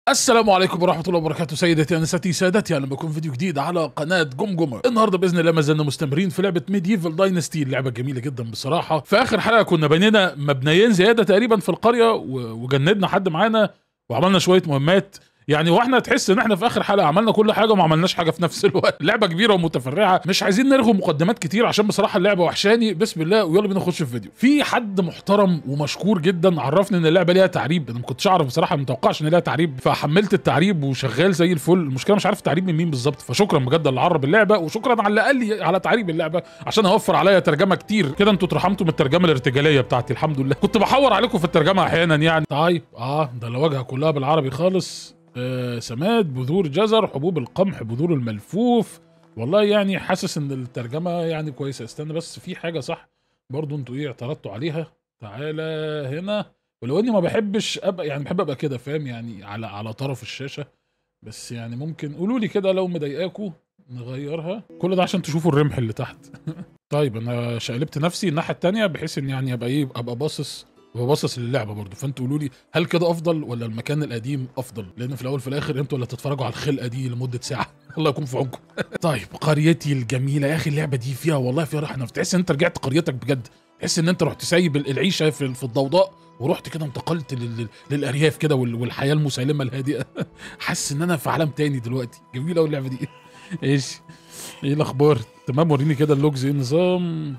السلام عليكم ورحمة الله وبركاته سيدتي أنستي سادتي أهلا بكم فيديو جديد على قناة جمجمة النهاردة بإذن الله ما زلنا مستمرين في لعبة ميديفل داينستي اللعبة جميلة جدا بصراحة في آخر حلقة كنا بنينا مبنيين زيادة تقريبا في القرية و- وجندنا حد معانا وعملنا شوية مهمات يعني واحنا تحس ان احنا في اخر حلقه عملنا كل حاجه وما عملناش حاجه في نفس الوقت لعبه كبيره ومتفرعه مش عايزين نرغي مقدمات كتير عشان بصراحه اللعبه وحشاني بسم الله ويلا بينا نخش في فيديو في حد محترم ومشكور جدا عرفني ان اللعبه ليها تعريب انا ما كنتش اعرف بصراحه ما متوقعش ان ليها تعريب فحملت التعريب وشغال زي الفل المشكله مش عارف التعريب من مين بالظبط فشكرا بجد اللي عرب اللعبه وشكرا على اللي قال لي على تعريب اللعبه عشان اوفر عليا ترجمه كتير كده انتوا اترحمتوا من الترجمه الارتجاليه بتاعتي الحمد لله كنت بحور عليكم في الترجمه احيانا يعني طيب اه ده الواجهه كلها بالعربي خالص آه سماد بذور جزر حبوب القمح بذور الملفوف والله يعني حاسس ان الترجمه يعني كويسه استنى بس في حاجه صح برضو انتوا ايه اعترضتوا عليها تعالى هنا ولو اني ما بحبش ابقى يعني بحب ابقى كده فاهم يعني على على طرف الشاشه بس يعني ممكن قولوا لي كده لو مضايقاكوا نغيرها كل ده عشان تشوفوا الرمح اللي تحت طيب انا شقلبت نفسي الناحيه التانية بحيث ان يعني ابقى ايه ابقى باصص ابقى باصص للعبه برضه فانتوا قولوا لي هل كده افضل ولا المكان القديم افضل لان في الاول في الاخر انتوا اللي هتتفرجوا على الخلقه دي لمده ساعه الله يكون في عونكم طيب قريتي الجميله يا اخي اللعبه دي فيها والله فيها راحه نفس تحس ان انت رجعت قريتك بجد تحس ان انت رحت سايب العيشه في في الضوضاء ورحت كده انتقلت لل- للارياف كده وال- والحياه المسالمه الهادئه حاسس ان انا في عالم تاني دلوقتي جميله قوي اللعبه دي ايش ايه الاخبار تمام وريني كده اللوجز ايه النظام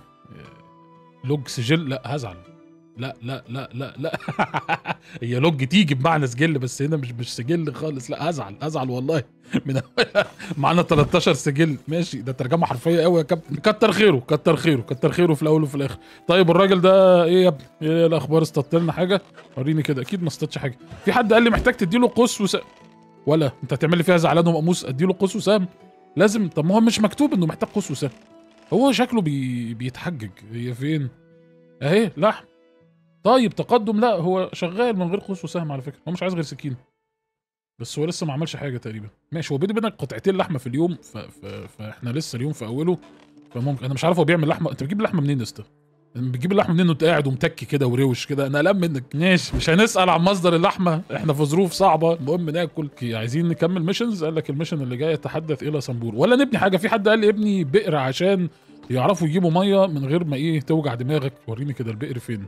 لوج سجل لا هزعل لا لا لا لا لا هي لوج تيجي بمعنى سجل بس هنا مش مش سجل خالص لا هزعل هزعل والله من أولها. معانا 13 سجل ماشي ده ترجمه حرفيه قوي يا كابتن كتر خيره كتر خيره كتر خيره في الاول وفي الاخر طيب الراجل ده ايه يا ابني ايه الاخبار اصطدت لنا حاجه وريني كده اكيد ما اصطدتش حاجه في حد قال لي محتاج تديله قوس وس ولا انت هتعمل لي فيها زعلان ومقموس اديله قوس وسام لازم طب ما هو مش مكتوب انه محتاج قوس وسام هو شكله بي... بيتحجج هي فين اهي لحم طيب تقدم لا هو شغال من غير قوس وسهم على فكره هو مش عايز غير سكينه بس هو لسه ما عملش حاجه تقريبا ماشي هو بيني وبينك قطعتين لحمه في اليوم ف... ف... فاحنا لسه اليوم في اوله فممكن انا مش عارف هو بيعمل لحمه انت بتجيب اللحمه منين يا اسطى بتجيب اللحمه منين وانت قاعد ومتكي كده وروش كده انا قلقان منك ماشي مش هنسال عن مصدر اللحمه احنا في ظروف صعبه المهم ناكل أوكي، عايزين نكمل ميشنز قال لك الميشن اللي جاي يتحدث الى صنبور ولا نبني حاجه في حد قال لي ابني بئر عشان يعرفوا يجيبوا ميه من غير ما ايه توجع دماغك وريني كده البئر فين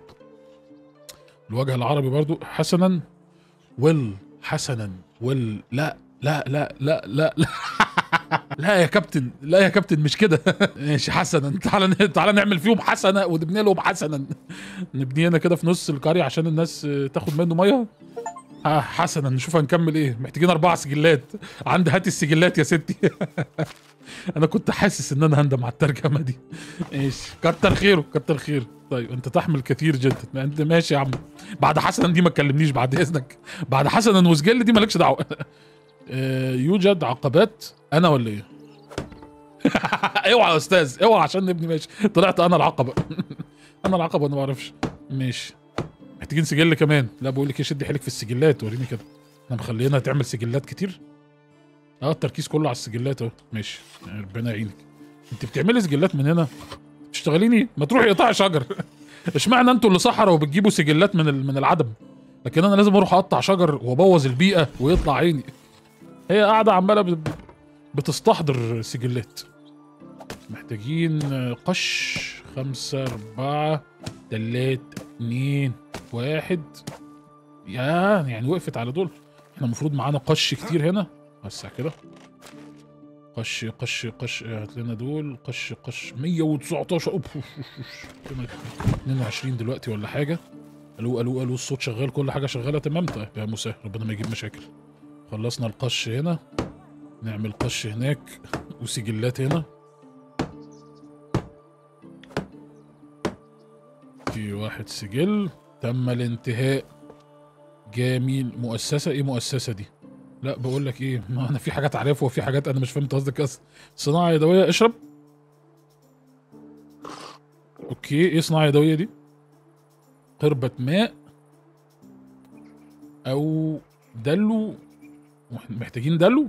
الوجه العربي برضو حسنا ويل حسنا ويل لا لا لا لا لا لا لا يا كابتن لا يا كابتن مش كده ماشي حسنا تعالى تعالى نعمل فيهم حسنه ونبني لهم حسنا نبني هنا كده في نص القريه عشان الناس آه، تاخد منه ميه آه، حسنا نشوف هنكمل ايه محتاجين اربع سجلات عندي هات السجلات يا ستي انا كنت حاسس ان انا هندم على الترجمه دي ماشي كتر خيره كتر خيره طيب انت تحمل كثير جدا ما انت ماشي يا عم بعد حسنا دي ما تكلمنيش بعد اذنك بعد حسنا وسجل دي مالكش دعوه آه، يوجد عقبات انا ولا ايه اوعى يا استاذ اوعى عشان نبني ماشي طلعت انا العقبه انا العقبه انا ما اعرفش ماشي محتاجين سجل كمان لا بقول لك ايه شد حيلك في السجلات وريني كده احنا مخلينها تعمل سجلات كتير اه التركيز كله على السجلات اهو ماشي يعني ربنا يعينك انت بتعملي سجلات من هنا تشتغليني إيه؟ ما تروحي اقطعي شجر اشمعنى انتوا اللي صحراء وبتجيبوا سجلات من ال- من العدم لكن انا لازم اروح اقطع شجر وابوظ البيئه ويطلع عيني هي قاعده عماله بت- بتستحضر سجلات محتاجين قش خمسة أربعة تلات اتنين واحد يا يعني وقفت على دول احنا المفروض معانا قش كتير هنا وسع كده قش قش قش هات لنا دول قش قش 119 أوب، أوف، أوف، أوف. كنا 22 دلوقتي ولا حاجه الو الو الو الصوت شغال كل حاجه شغاله تمام طيب يا مسهل ربنا ما يجيب مشاكل خلصنا القش هنا نعمل قش هناك وسجلات هنا في واحد سجل تم الانتهاء جميل مؤسسه ايه مؤسسه دي لا بقول لك ايه ما انا في حاجات عارفها وفي حاجات انا مش فهمت قصدك اصلا صناعه يدويه اشرب اوكي ايه صناعه يدويه دي قربة ماء او دلو محتاجين دلو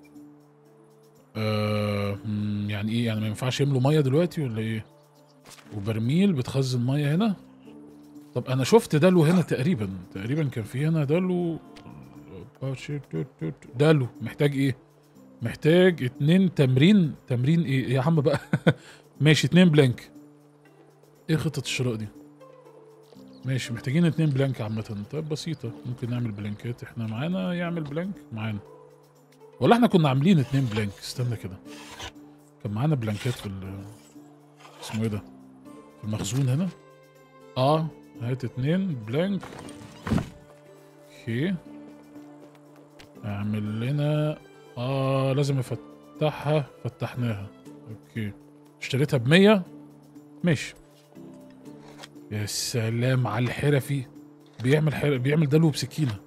آه مم، يعني ايه يعني ما ينفعش يملوا ميه دلوقتي ولا ايه وبرميل بتخزن ميه هنا طب انا شفت دلو هنا تقريبا تقريبا كان في هنا دلو اه شيت توت توت. دالو محتاج ايه محتاج اتنين تمرين تمرين ايه يا عم بقى ماشي اتنين بلانك ايه خطة الشراء دي ماشي محتاجين اتنين بلانك عامة طيب بسيطة ممكن نعمل بلانكات احنا معانا يعمل بلانك معانا ولا احنا كنا عاملين اتنين بلانك استنى كده كان معانا بلانكات في ال اسمه ايه ده في المخزون هنا اه هات اتنين بلانك اوكي اعمل لنا اه لازم افتحها فتحناها اوكي اشتريتها بمية ماشي يا سلام على الحرفي بيعمل حر... بيعمل دلو بسكينة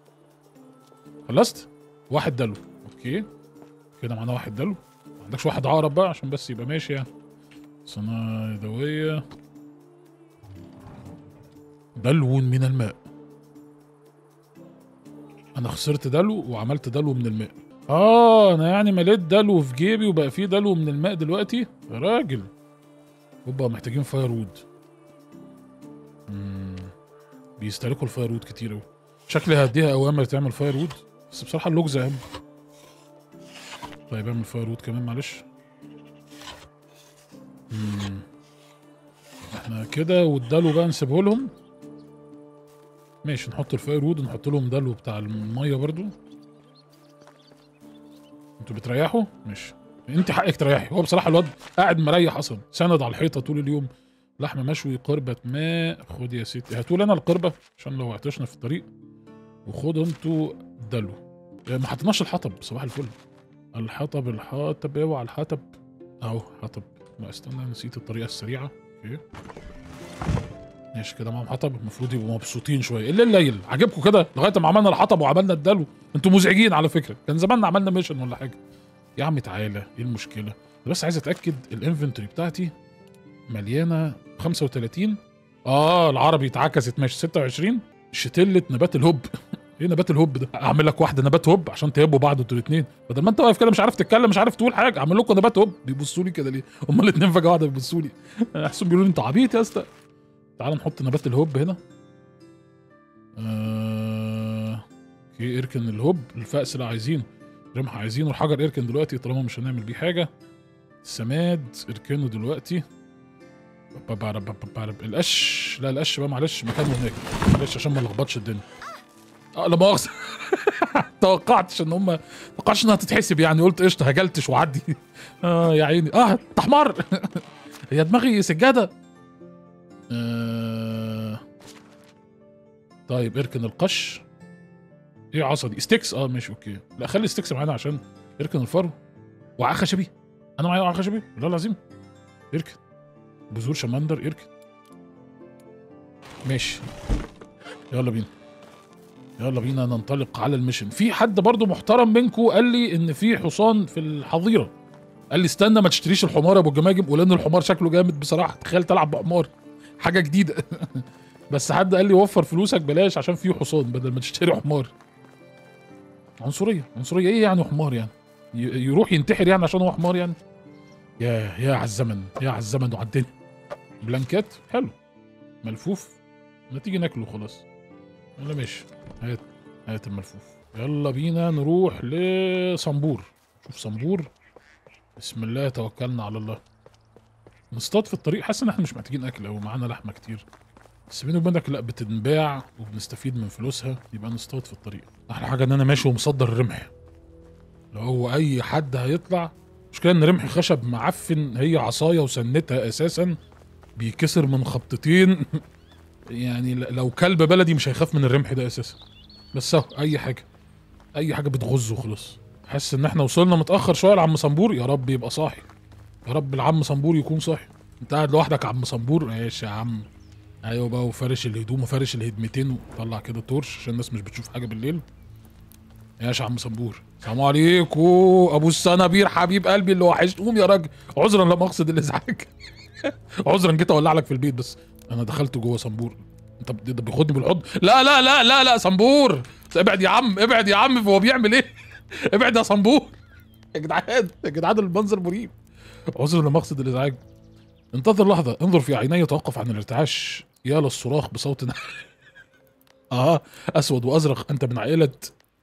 خلصت واحد دلو اوكي كده معانا واحد دلو ما عندكش واحد عقرب بقى عشان بس يبقى ماشي يعني صناعة يدوية دلو من الماء انا خسرت دلو وعملت دلو من الماء اه انا يعني مليت دلو في جيبي وبقى فيه دلو من الماء دلوقتي يا راجل اوبا محتاجين فاير وود مم. بيستهلكوا الفاير وود كتير اوي شكلي هديها اوامر تعمل فاير وود بس بصراحه اللغز اهم طيب اعمل فاير وود كمان معلش مم. احنا كده والدلو بقى نسيبه لهم ماشي نحط الفاير وود ونحط لهم دلو بتاع الميه برضو انتوا بتريحوا ماشي انت حقك تريحي هو بصراحه الواد قاعد مريح اصلا سند على الحيطه طول اليوم لحم مشوي قربة ماء خد يا ستي هاتوا لنا القربة عشان لو عطشنا في الطريق وخدوا انتوا دلو اه، ما حطيناش الحطب صباح الفل الحطب الحطب اوعى الحطب اهو حطب لا استنى نسيت الطريقة السريعة اوكي ماشي كده معاهم حطب المفروض يبقوا مبسوطين شويه الا الليل عجبكم كده لغايه ما عملنا الحطب وعملنا الدلو انتوا مزعجين على فكره كان زماننا عملنا ميشن ولا حاجه يا عم تعالى ايه المشكله أنا بس عايز اتاكد الانفنتوري بتاعتي مليانه 35 اه العربي اتعكست ماشي 26 شتله نبات الهوب ايه نبات الهوب ده اعمل لك واحده نبات هوب عشان تهبوا بعض انتوا الاثنين بدل ما انت واقف كده مش عارف تتكلم مش عارف تقول حاجه اعمل لكم نبات هوب بيبصوا لي كده ليه هما الاثنين فجاه واحده بيبصوا لي احسن بيقولوا لي انت عبيط يا اسطى تعال نحط نبات الهوب هنا آه... اوكي اركن الهوب الفأس اللي عايزينه رمح عايزينه الحجر اركن دلوقتي طالما مش هنعمل بيه حاجه السماد اركنه دلوقتي ببعرب ببعرب القش لا القش بقى معلش مكانه هناك معلش عشان ما نلخبطش الدنيا اه لا مؤاخذه توقعتش ان هم توقعتش انها تتحسب يعني قلت قشطه هجلتش وعدي اه يا عيني اه انت حمار هي دماغي سجاده آه... طيب اركن القش ايه عصا دي ستيكس اه ماشي اوكي لا خلي ستيكس معانا عشان اركن الفرو وعاء خشبي انا معايا وعاء خشبي والله العظيم اركن بذور شمندر اركن ماشي يلا بينا يلا بينا ننطلق على الميشن في حد برضو محترم منكم قال لي ان في حصان في الحظيره قال لي استنى ما تشتريش الحمار يا ابو الجماجم ولان الحمار شكله جامد بصراحه تخيل تلعب بحمار حاجه جديده بس حد قال لي وفر فلوسك بلاش عشان في حصان بدل ما تشتري حمار عنصريه عنصريه ايه يعني حمار يعني ي- يروح ينتحر يعني عشان هو حمار يعني يا يا على الزمن يا على الزمن وعلى الدنيا بلانكات حلو ملفوف ما تيجي ناكله خلاص ولا ماشي هات هات الملفوف يلا بينا نروح لصنبور شوف صنبور بسم الله توكلنا على الله نصطاد في الطريق حاسس ان احنا مش محتاجين اكل او معانا لحمه كتير بس بيني وبينك لا بتنباع وبنستفيد من فلوسها يبقى نصطاد في الطريق احلى حاجه ان انا ماشي ومصدر الرمح لو هو اي حد هيطلع مشكلة ان رمح خشب معفن هي عصايه وسنتها اساسا بيكسر من خبطتين يعني ل- لو كلب بلدي مش هيخاف من الرمح ده اساسا بس اهو اي حاجه اي حاجه بتغزه وخلاص حاسس ان احنا وصلنا متاخر شويه لعم صنبور يا رب يبقى صاحي يا رب العم صنبور يكون صاحي انت قاعد لوحدك يا عم صنبور ماشي يا عم ايوه بقى وفارش الهدوم وفارش الهدمتين وطلع كده تورش عشان الناس مش بتشوف حاجه بالليل ماشي يا عم صنبور السلام عليكم ابو السنابير حبيب قلبي اللي وحشت قوم يا راجل عذرا لم اقصد الازعاج عذرا جيت اولع لك في البيت بس انا دخلت جوه صنبور انت بت- ده بياخدني بالحضن لا لا لا لا لا صنبور ابعد يا عم ابعد يا عم هو بيعمل ايه ابعد يا صنبور يا جدعان يا جدعان المنظر مريب عذرا لم اقصد الازعاج انتظر لحظه انظر في عيني توقف عن الارتعاش يا للصراخ بصوت اه اسود وازرق انت من عائله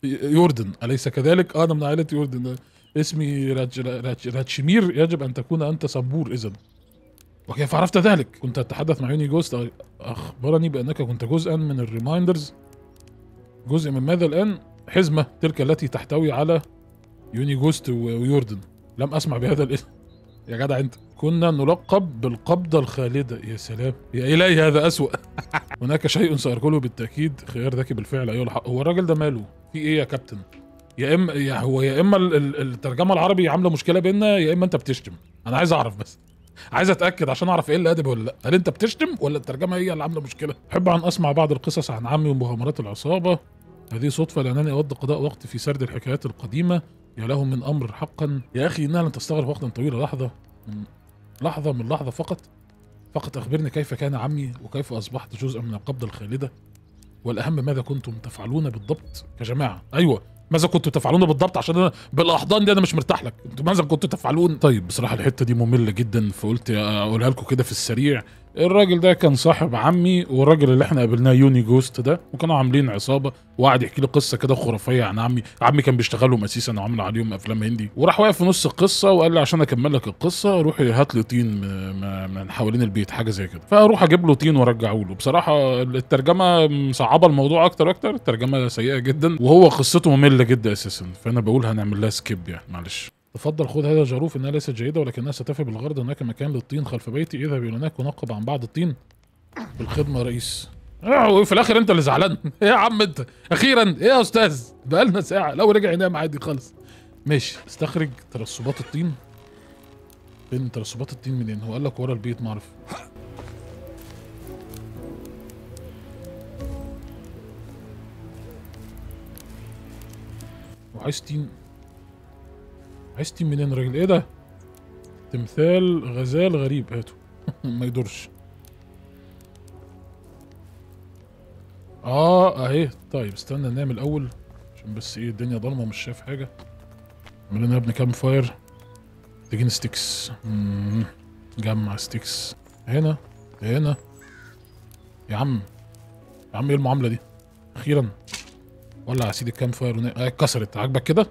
يوردن اليس كذلك انا من عائله يوردن اسمي راتش راتش راتشمير يجب ان تكون انت صبور اذا وكيف عرفت ذلك كنت اتحدث مع يوني جوست اخبرني بانك كنت جزءا من الريمايندرز جزء من ماذا الان حزمه تلك التي تحتوي على يوني جوست و- ويوردن لم اسمع بهذا الاسم يا جدع انت كنا نلقب بالقبضة الخالدة يا سلام يا إلهي هذا أسوأ هناك شيء سأركله بالتأكيد خيار ذكي بالفعل أيها الحق هو الراجل ده ماله في إيه يا كابتن يا إما يا هو يا إما ال- ال- الترجمة العربي عاملة مشكلة بينا يا إما أنت بتشتم أنا عايز أعرف بس عايز اتاكد عشان اعرف ايه اللي ادب ولا لا هل انت بتشتم ولا الترجمه هي اللي عامله مشكله احب ان اسمع بعض القصص عن عمي ومغامرات العصابه هذه صدفه لانني اود قضاء وقت في سرد الحكايات القديمه يا له من امر حقا يا اخي انها لن تستغرق وقتا طويلا لحظه من لحظه من لحظه فقط فقط اخبرني كيف كان عمي وكيف اصبحت جزءا من القبضه الخالده والاهم ماذا كنتم تفعلون بالضبط كجماعه ايوه ماذا كنتم تفعلون بالضبط عشان انا بالاحضان دي انا مش مرتاح لك انتوا ماذا كنتم تفعلون طيب بصراحه الحته دي ممله جدا فقلت اقولها لكم كده في السريع الراجل ده كان صاحب عمي والراجل اللي احنا قابلناه يوني جوست ده وكانوا عاملين عصابه وقعد يحكي لي قصه كده خرافيه عن عمي عمي كان بيشتغلهم اساسا وعامل عليهم افلام هندي وراح واقف في نص القصه وقال لي عشان اكمل لك القصه روح هات لي طين من- من من حوالين البيت حاجه زي كده فاروح اجيب له طين وارجعه له بصراحه الترجمه مصعبه الموضوع اكتر اكتر الترجمه سيئه جدا وهو قصته ممله جدا اساسا فانا بقول هنعمل لها سكيب يعني معلش تفضل خذ هذا الجاروف انها ليست جيده ولكنها ستفي بالغرض هناك مكان للطين خلف بيتي اذهب الى هناك ونقب عن بعض الطين بالخدمه يا رئيس آه، وفي الاخر انت اللي زعلان ايه يا عم انت اخيرا ايه يا استاذ بقالنا ساعه لو رجع ينام عادي خالص ماشي استخرج ترسبات الطين فين ترسبات الطين منين هو قال لك ورا البيت ما اعرف وعايز طين عايز طين منين يا راجل ايه ده تمثال غزال غريب هاته ما يدورش اه اهي طيب استنى نعمل اول عشان بس ايه الدنيا ضلمه مش شايف حاجه عملنا يا ابني كام فاير محتاجين ستيكس مم. جمع ستيكس هنا هنا يا عم يا عم ايه المعامله دي اخيرا ولع يا سيدي كام فاير ون... آه اتكسرت عاجبك كده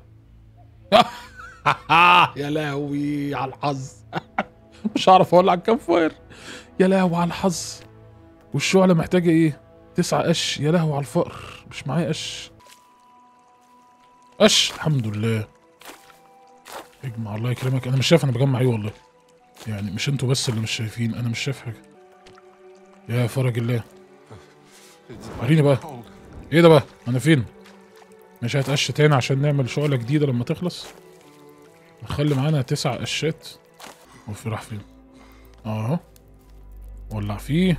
يا لهوي على الحظ مش هعرف اولع كام فاير يا لهوي على الحظ والشعلة محتاجة ايه تسعة قش يا لهوي على الفقر مش معايا قش قش الحمد لله اجمع الله يكرمك انا مش شايف انا بجمع ايه والله يعني مش انتوا بس اللي مش شايفين انا مش شايف حاجه يا فرج الله وريني بقى ايه ده بقى انا فين مش هتقش تاني عشان نعمل شغله جديده لما تخلص نخلي معانا تسع قشات وفي راح فين اهو ولع فيه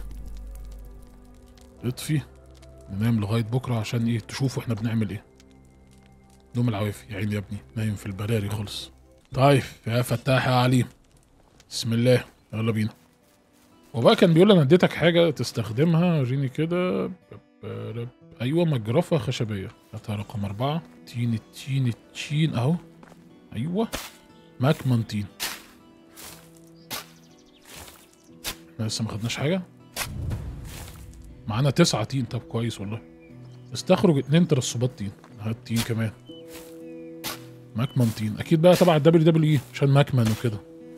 اطفي ننام لغايه بكره عشان ايه تشوفوا احنا بنعمل ايه نوم العوافي يا عيني يا ابني نايم في البراري خالص طيب يا فتاح يا عليم بسم الله يلا بينا وبقى كان بيقول انا اديتك حاجه تستخدمها وريني كده بب- ايوه مجرفه خشبيه هاتها رقم اربعه تين التين التين اهو ايوه مكمن تين احنا لسه ما خدناش حاجه معانا تسعة تين طب كويس والله استخرج اتنين ترسبات تين هات تين كمان مكمن تين اكيد بقى تبع الدبليو دبليو اي عشان مكمن وكده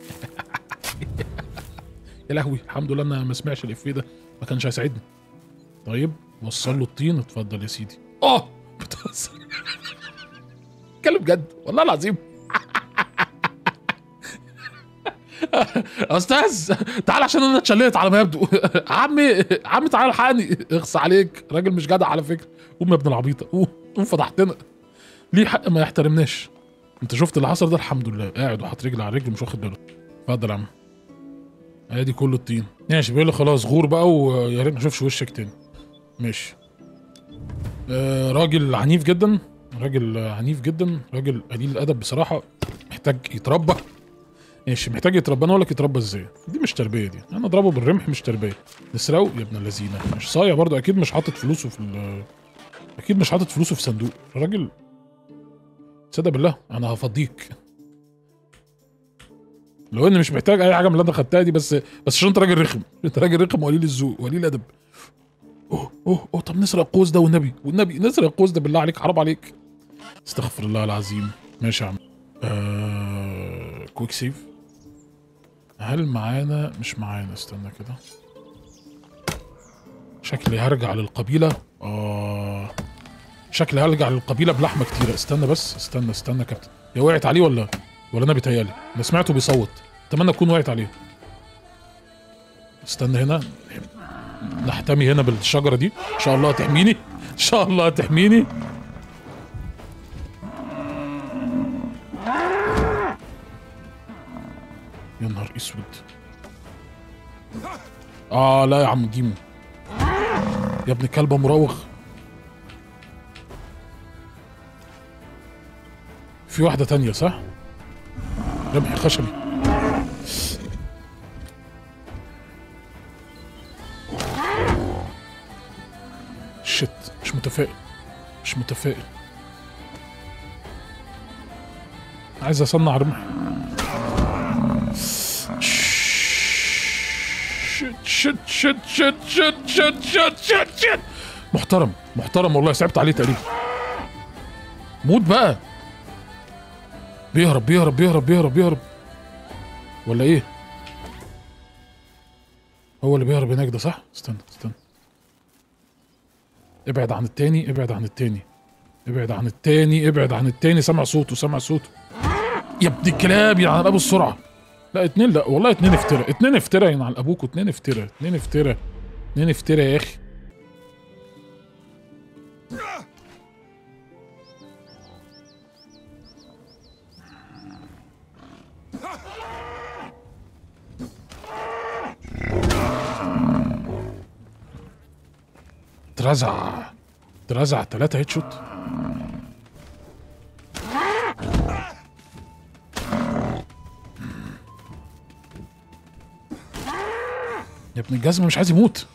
يا لهوي الحمد لله انا ما سمعش الافيه ده ما كانش هيساعدني طيب وصل له الطين اتفضل يا سيدي اه بتهزر اتكلم جد والله العظيم استاذ تعال عشان انا اتشليت على ما يبدو عمي عمي تعال الحقني اخص عليك راجل مش جدع على فكره قوم يا ابن العبيطه قوم قوم فضحتنا ليه حق ما يحترمناش انت شفت اللي حصل ده الحمد لله قاعد وحاطط رجل على رجل مش واخد باله اتفضل يا عم ادي كله الطين ماشي بيقول لي خلاص غور بقى ويا ريت ما اشوفش وشك تاني ماشي آه راجل عنيف جدا راجل عنيف جدا راجل قليل الادب بصراحه محتاج يتربى ماشي محتاج يتربى انا اقول لك يتربى ازاي دي مش تربيه دي انا اضربه بالرمح مش تربيه نسرقه يا ابن اللذينه مش صايع برضه اكيد مش حاطط فلوسه في ال- اكيد مش حاطط فلوسه في صندوق الراجل صدق بالله انا هفضيك لو اني مش محتاج اي حاجه من اللي انا خدتها دي بس بس عشان انت راجل رخم انت راجل رخم وقليل الذوق وقليل الادب اوه اوه اوه طب نسرق القوس ده والنبي والنبي نسرق القوس ده بالله عليك حرام عليك استغفر الله العظيم ماشي يا عم آه... كويك سيف هل معانا مش معانا استنى كده شكلي هرجع للقبيلة اه شكلي هرجع للقبيلة بلحمة كتيرة استنى بس استنى استنى يا كابتن هي وقعت عليه ولا ولا انا بيتهيألي انا سمعته بيصوت اتمنى تكون وقعت عليه استنى هنا نحتمي هنا بالشجرة دي ان شاء الله تحميني ان شاء الله تحميني يا نهار اسود اه لا يا عم جيمو يا ابن كلبة مراوغ في واحدة تانية صح؟ رمح خشبي شت مش متفائل مش متفائل عايز اصنع رمح شت شت شت شت شت شت شت شت شت محترم محترم والله صعبت عليه تقريبا موت بقى بيهرب بيهرب بيهرب بيهرب بيهرب ولا ايه هو اللي بيهرب هناك ده صح استنى استنى ابعد عن التاني ابعد عن التاني ابعد عن التاني ابعد عن التاني سمع صوته سمع صوته يا ابن الكلاب يا ابو السرعه لا اتنين لا والله اتنين افترى اتنين افترى ينعل ابوكوا اتنين افترى اتنين افترى اتنين افترى يا اخي اترزع اترزع تلاتة هيت شوت يا ابن الجزمة مش عايز يموت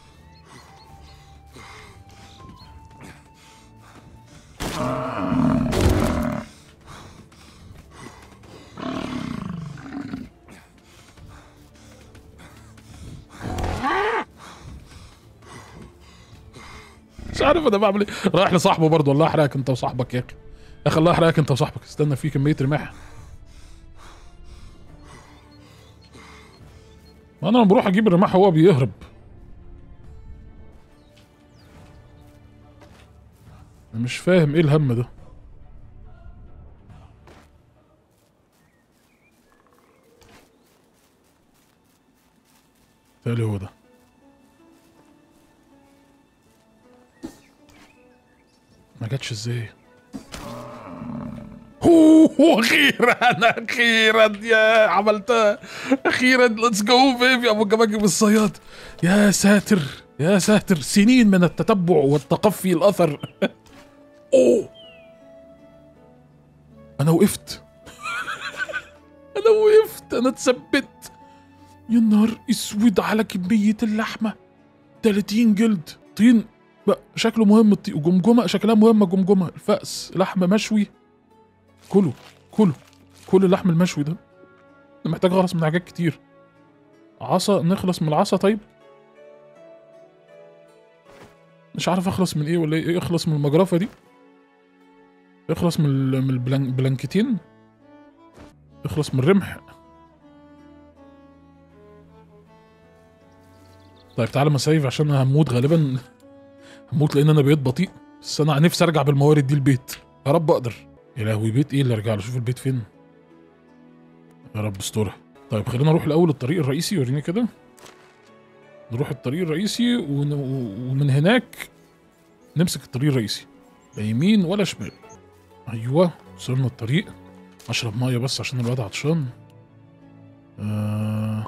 مش عارف انا بعمل ايه رايح لصاحبه برضه الله يحرقك انت وصاحبك يا اخي يا اخي الله يحرقك انت وصاحبك استنى في كميه رماح ما انا لما بروح اجيب الرماح هو بيهرب أنا مش فاهم ايه الهم ده تالي هو ده ما جاتش ازاي هو اخيرا اخيرا يا عملتها اخيرا ليتس جو بيبي ابو جماجي بالصياد يا ساتر يا ساتر سنين من التتبع والتقفي الاثر اوه انا وقفت انا وقفت انا اتثبت يا نهار اسود على كميه اللحمه 30 جلد طين بقى شكله مهم الطي... جمجمه شكلها مهمه جمجمه الفأس لحم مشوي كله كله كل اللحم المشوي ده انا محتاج اخلص من حاجات كتير عصا نخلص من العصا طيب مش عارف اخلص من ايه ولا ايه اخلص من المجرفه دي اخلص من ال... من البلان... البلانكتين اخلص من الرمح طيب تعالى ما سيف عشان انا هموت غالبا هموت لان انا بقيت بطيء بس انا نفسي ارجع بالموارد دي البيت يا رب اقدر يا لهوي بيت ايه اللي ارجع له شوف البيت فين يا رب استرها طيب خلينا نروح الاول الطريق الرئيسي وريني كده نروح الطريق الرئيسي ون... ومن هناك نمسك الطريق الرئيسي لا يمين ولا شمال ايوه وصلنا الطريق اشرب ميه بس عشان الواد عطشان آه...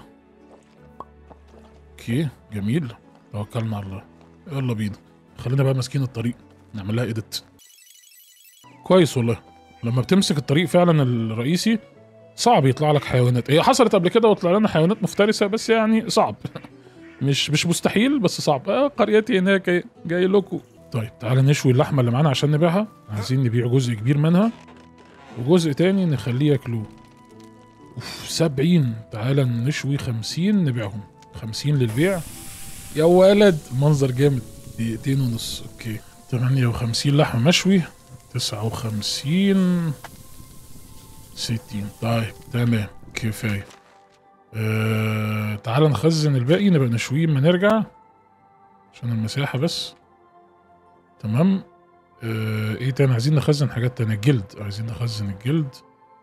اوكي جميل توكلنا على الله يلا بينا خلينا بقى ماسكين الطريق نعمل لها ايديت كويس والله لما بتمسك الطريق فعلا الرئيسي صعب يطلع لك حيوانات هي حصلت قبل كده وطلع لنا حيوانات مفترسه بس يعني صعب مش مش مستحيل بس صعب آه قريتي هناك إيه، جاي لكم طيب تعالى نشوي اللحمه اللي معانا عشان نبيعها عايزين نبيع جزء كبير منها وجزء تاني نخليه ياكلوه اوف سبعين تعالى نشوي خمسين نبيعهم خمسين للبيع يا ولد منظر جامد دقيقتين ونص اوكي 58 لحم مشوي تسعة وخمسين ستين طيب تمام كفاية آه تعال نخزن الباقي نبقى نشويه ما نرجع عشان المساحة بس تمام آه ايه تاني عايزين نخزن حاجات تانية الجلد عايزين نخزن الجلد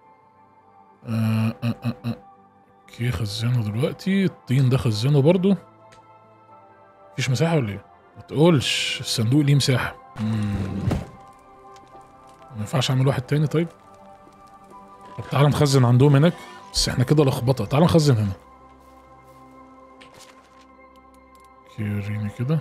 آه آه آه آه. اوكي خزنه دلوقتي الطين ده خزنه برضو مفيش مساحة ولا ايه؟ ما تقولش الصندوق ليه مساحة مم. ما ينفعش اعمل واحد تاني طيب طب تعالى نخزن عندهم هناك بس احنا كده لخبطه تعالى نخزن هنا كيريني كده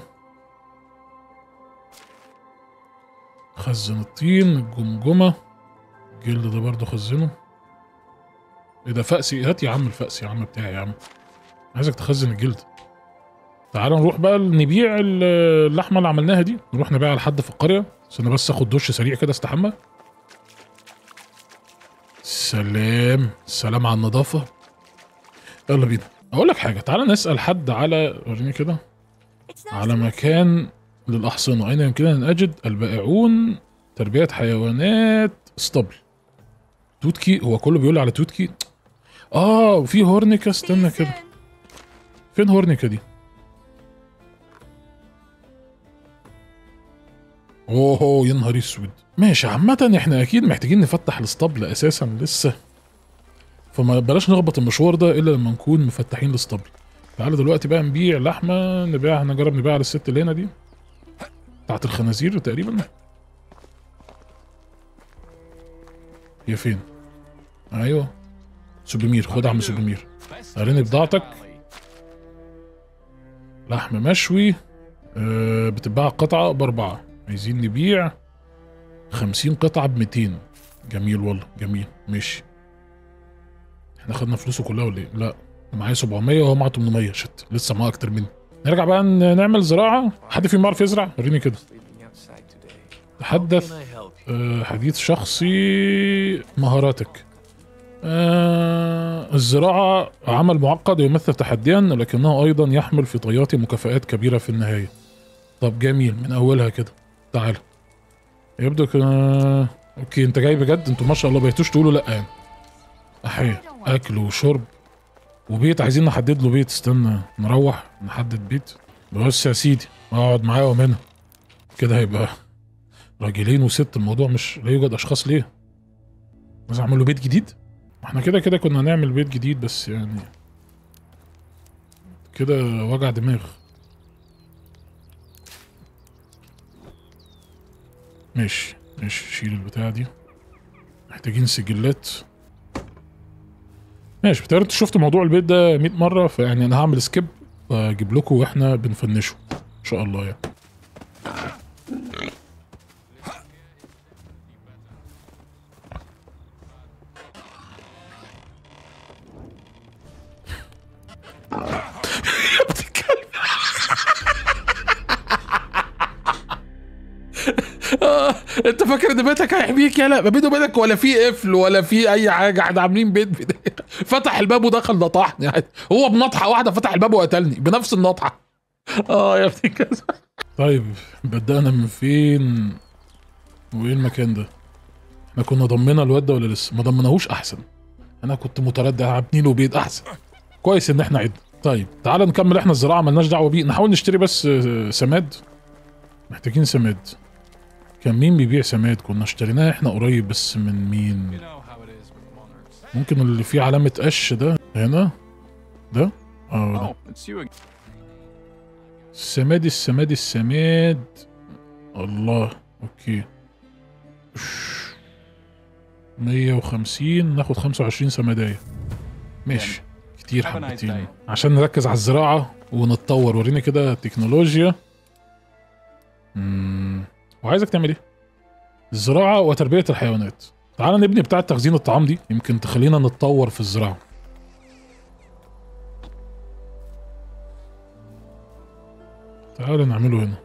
خزن الطين الجمجمة الجلد ده برضه خزنه ايه ده فأسي هات يا عم الفأس يا عم بتاعي يا عم عايزك تخزن الجلد تعال نروح بقى نبيع ال- اللحمة اللي عملناها دي نروح نبيعها لحد في القرية عشان بس اخد دش سريع كده استحمى سلام سلام على النظافة يلا بينا اقول لك حاجة تعال نسأل حد على وريني كده على مكان للأحصنة أين يمكننا أن أجد البائعون تربية حيوانات اسطبل توتكي هو كله بيقول لي على توتكي اه وفي هورنيكا استنى كده فين هورنيكا دي اوه يا نهار اسود ماشي عامة احنا اكيد محتاجين نفتح الاسطبل اساسا لسه فما بلاش نخبط المشوار ده الا لما نكون مفتحين الاسطبل تعالى دلوقتي بقى نبيع لحمة نبيعها نجرب نبيعها للست اللي هنا دي بتاعت الخنازير تقريبا هي فين؟ ايوه سوبيمير خد يا عم سوبيمير وريني بضاعتك لحم مشوي آه بتتباع قطعة بأربعة عايزين نبيع خمسين قطعة بميتين جميل والله جميل ماشي احنا خدنا فلوسه كلها ولا ايه؟ لا أنا معايا 700 وهو معاه 800 شت لسه معاه أكتر مني نرجع بقى ن- نعمل زراعة حد فيهم يعرف يزرع؟ وريني كده تحدث آه، حديث شخصي مهاراتك آه الزراعة عمل معقد ويمثل تحديا لكنه أيضا يحمل في طياته مكافآت كبيرة في النهاية طب جميل من أولها كده تعال يبدو ك... أوكي أنت جاي بجد أنتوا ما شاء الله بقيتوش تقولوا لأ يعني أحيي أكل وشرب وبيت عايزين نحدد له بيت استنى نروح نحدد بيت بص يا سيدي اقعد معاهم هنا كده هيبقى راجلين وست الموضوع مش لا يوجد اشخاص ليه عايز اعمل له بيت جديد ما احنا كده كده كنا هنعمل بيت جديد بس يعني كده وجع دماغ ماشي ماشي شيل البتاعة دي محتاجين سجلات ماشي بتهيألي انتوا شفتوا موضوع البيت ده 100 مرة فيعني انا هعمل سكيب واجيب لكم واحنا بنفنشه ان شاء الله يعني آه، انت فاكر ان بيتك هيحميك يلا ما بينه وبينك ولا في قفل ولا في اي حاجه احنا عاملين بيت بداية. فتح الباب ودخل نطحني يعني هو بنطحه واحده فتح الباب وقتلني بنفس النطحه اه يا ابني كذا طيب بدأنا من فين وايه المكان ده احنا كنا ضمنا الواد ده ولا لسه ما ضمناهوش احسن انا كنت متردد عاملين له بيت احسن كويس ان احنا عدنا طيب تعال نكمل احنا الزراعه ملناش دعوه بيه نحاول نشتري بس آه، سماد محتاجين سماد كان مين بيبيع سماد كنا اشتريناه احنا قريب بس من مين ممكن اللي فيه علامة قش ده هنا ده اه ده السماد السماد السماد الله اوكي مية وخمسين ناخد خمسة وعشرين سمادية ماشي كتير Have a nice حبتين day. عشان نركز على الزراعة ونتطور وريني كده التكنولوجيا مم. وعايزك تعمل ايه؟ الزراعة وتربية الحيوانات تعال نبني بتاعة تخزين الطعام دي يمكن تخلينا نتطور في الزراعة تعال نعمله هنا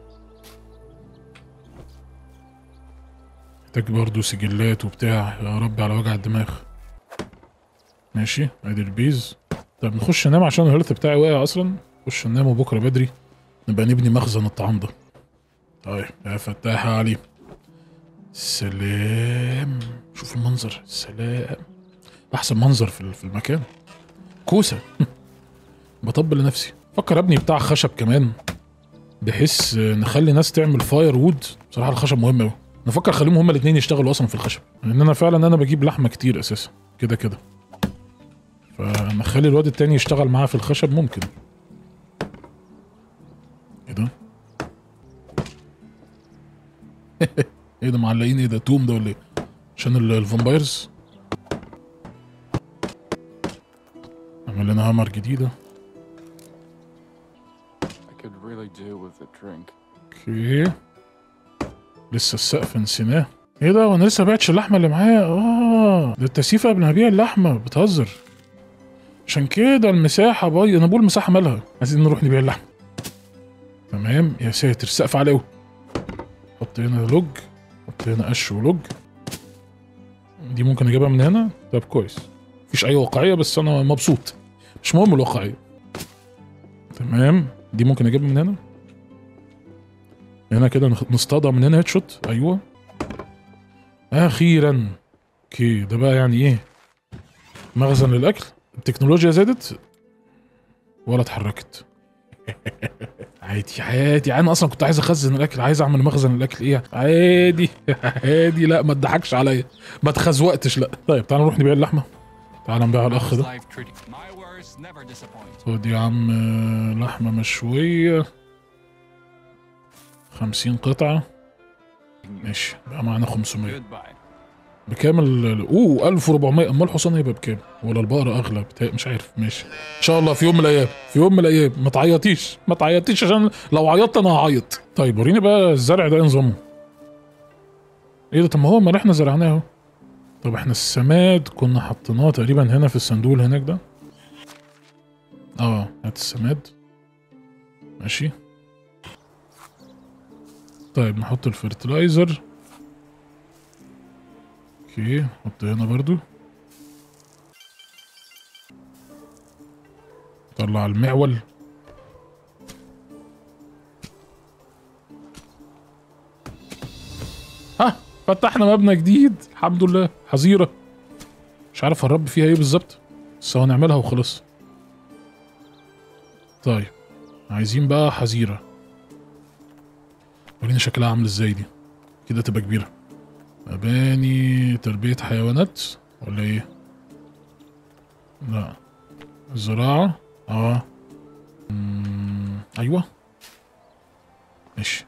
محتاج برضو سجلات وبتاع يا رب على وجع الدماغ ماشي ادي البيز طب نخش ننام عشان الهيلث بتاعي واقع اصلا نخش ننام وبكره بدري نبقى نبني مخزن الطعام ده طيب يا فتاح يا عليم سلام شوف المنظر سلام احسن منظر في في المكان كوسه بطبل لنفسي فكر ابني بتاع خشب كمان بحيث نخلي ناس تعمل فاير وود بصراحه الخشب مهم قوي نفكر خليهم هما الاثنين يشتغلوا اصلا في الخشب لان انا فعلا انا بجيب لحمه كتير اساسا كده كده فنخلي الواد التاني يشتغل معاه في الخشب ممكن ايه ده ايه ده معلقين ايه ده توم ده ولا ايه عشان ال- الفامبايرز عمل لنا هامر جديده I could really do with a drink. اوكي لسه السقف نسيناه ايه ده وانا لسه بعتش اللحمه اللي معايا اه ده التسييفه قبل ما ابيع اللحمه بتهزر عشان كده المساحه باي انا بقول المساحه مالها عايزين نروح نبيع اللحمه تمام يا ساتر السقف عالي قوي حط هنا لوج حط هنا قش ولوج دي ممكن اجيبها من هنا طب كويس مفيش اي واقعيه بس انا مبسوط مش مهم الواقعيه تمام دي ممكن اجيبها من هنا هنا كده نخ- نصطادها من هنا هيد شوت ايوه اخيرا اوكي ده بقى يعني ايه مخزن للاكل التكنولوجيا زادت ولا اتحركت عادي عادي انا اصلا كنت عايز اخزن الاكل عايز اعمل مخزن الاكل ايه عادي عادي لا ما تضحكش عليا ما تخزوقتش لا طيب تعال نروح نبيع اللحمه تعال نبيع الاخ ده Life treating. My words never disappoint. خد يا عم آه، لحمه مشويه خمسين قطعه ماشي بقى معانا 500 Goodbye. بكام ال ال- اوه 1400 امال الحصان هيبقى بكام ولا البقره اغلى بتا... مش عارف ماشي ان شاء الله في يوم من الايام في يوم من الايام ما تعيطيش ما تعيطيش عشان لو عيطت انا هعيط طيب وريني بقى الزرع ده إيه نظامه ايه ده طب ما هو ما احنا زرعناه اهو طب احنا السماد كنا حطيناه تقريبا هنا في الصندوق اللي هناك ده اه هات السماد ماشي طيب نحط الفرتلايزر اوكي نحط هنا برضو طلع المعول ها فتحنا مبنى جديد الحمد لله حظيرة مش عارف هنربي فيها ايه بالظبط بس هنعملها وخلاص طيب عايزين بقى حظيرة وريني شكلها عامل ازاي دي كده تبقى كبيرة مباني تربية حيوانات ولا ايه لا زراعة اه مم. ايوه ماشي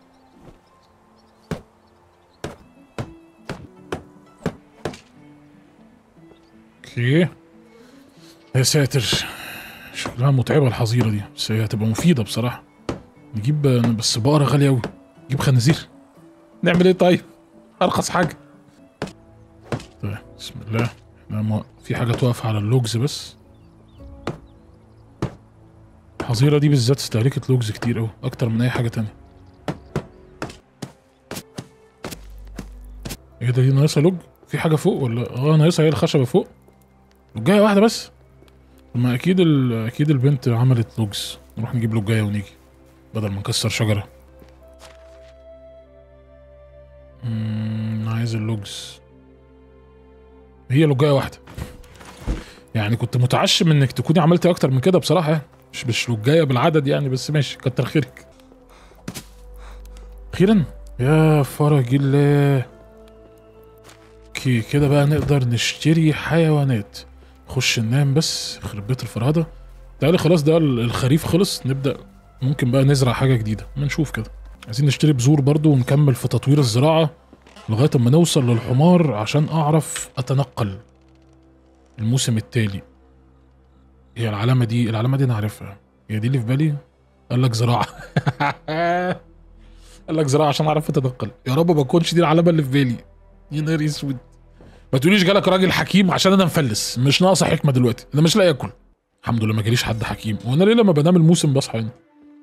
اوكي يا ساتر شكلها متعبة الحظيرة دي بس هي هتبقى مفيدة بصراحة نجيب بس بقرة غالية أوي نجيب خنازير نعمل ايه طيب أرخص حاجة طيب بسم الله احنا مو- في حاجة توقف على اللوجز بس الحظيرة دي بالذات استهلكت لوجز كتير أوي أكتر من أي حاجة تانية ايه ده دي ناقصة لوج؟ في حاجة فوق ولا اه ناقصة هي الخشبة فوق؟ لوجاية واحدة بس؟ طب ما أكيد ال... أكيد البنت عملت لوجز نروح نجيب لوجاية ونيجي بدل ما نكسر شجرة مم، عايز اللوجز هي لوجاية واحدة يعني كنت متعشم انك تكوني عملتي اكتر من كده بصراحة يعني مش مش لوجاية بالعدد يعني بس ماشي كتر خيرك اخيرا يا فرج الله اوكي كده بقى نقدر نشتري حيوانات نخش ننام بس يخرب بيت الفرهدة تعالي خلاص ده ال- الخريف خلص نبدأ ممكن بقى نزرع حاجة جديدة ما نشوف كده عايزين نشتري بذور برضو ونكمل في تطوير الزراعة لغاية اما نوصل للحمار عشان أعرف أتنقل الموسم التالي هي العلامة دي العلامة دي أنا عارفها هي دي اللي في بالي قال لك زراعة قال لك زراعة عشان أعرف أتنقل يا رب ما تكونش دي العلامة اللي في بالي يا نهار اسود ما تقوليش جالك راجل حكيم عشان انا مفلس مش ناقصه حكمه دلوقتي انا مش لاقي اكل الحمد لله ما جاليش حد حكيم وانا ليه لما بنام الموسم بصحى هنا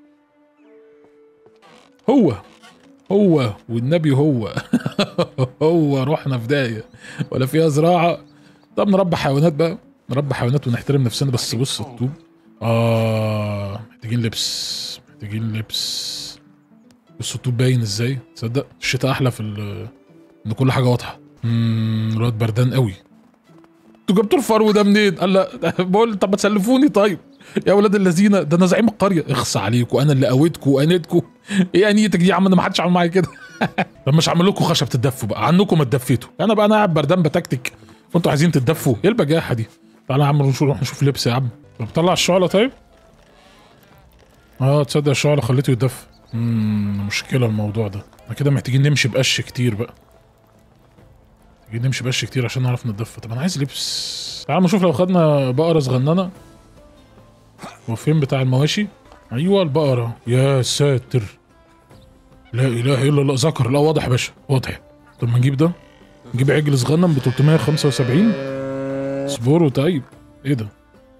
هو هو والنبي هو هو رحنا في داهيه ولا فيها زراعه طب نربي حيوانات بقى نربي حيوانات ونحترم نفسنا بس بص الطوب اه محتاجين لبس محتاجين لبس بص الطوب باين ازاي تصدق الشتاء احلى في ال- ان كل حاجه واضحه امم الواد بردان قوي انتوا جبتوا الفرو ده منين قال لا بقول طب ما تسلفوني طيب يا ولاد الذين ده انا زعيم القريه اخص عليكم انا اللي قويتكم وانيتكم ايه انيتك دي يا عم انا ما حدش عمل معايا كده طب مش عامل لكم خشب تتدفوا بقى عنكم ما اتدفيتوا انا بقى انا قاعد بردان بتكتك وانتوا عايزين تتدفوا ايه البجاحه دي تعالى يا عم نشوف نروح نشوف لبس يا عم طب طلع الشعله طيب اه تصدق الشعله خليته يتدفى امم مشكله الموضوع ده احنا كده محتاجين نمشي بقش كتير بقى محتاجين نمشي بقش كتير عشان نعرف نتدفى طب انا عايز لبس تعال نشوف لو خدنا بقره صغننه هو فين بتاع المواشي ايوه البقره يا ساتر لا اله الا الله ذكر لا واضح يا باشا واضح طب ما نجيب ده نجيب عجل صغنن ب 375 سبورو طيب ايه ده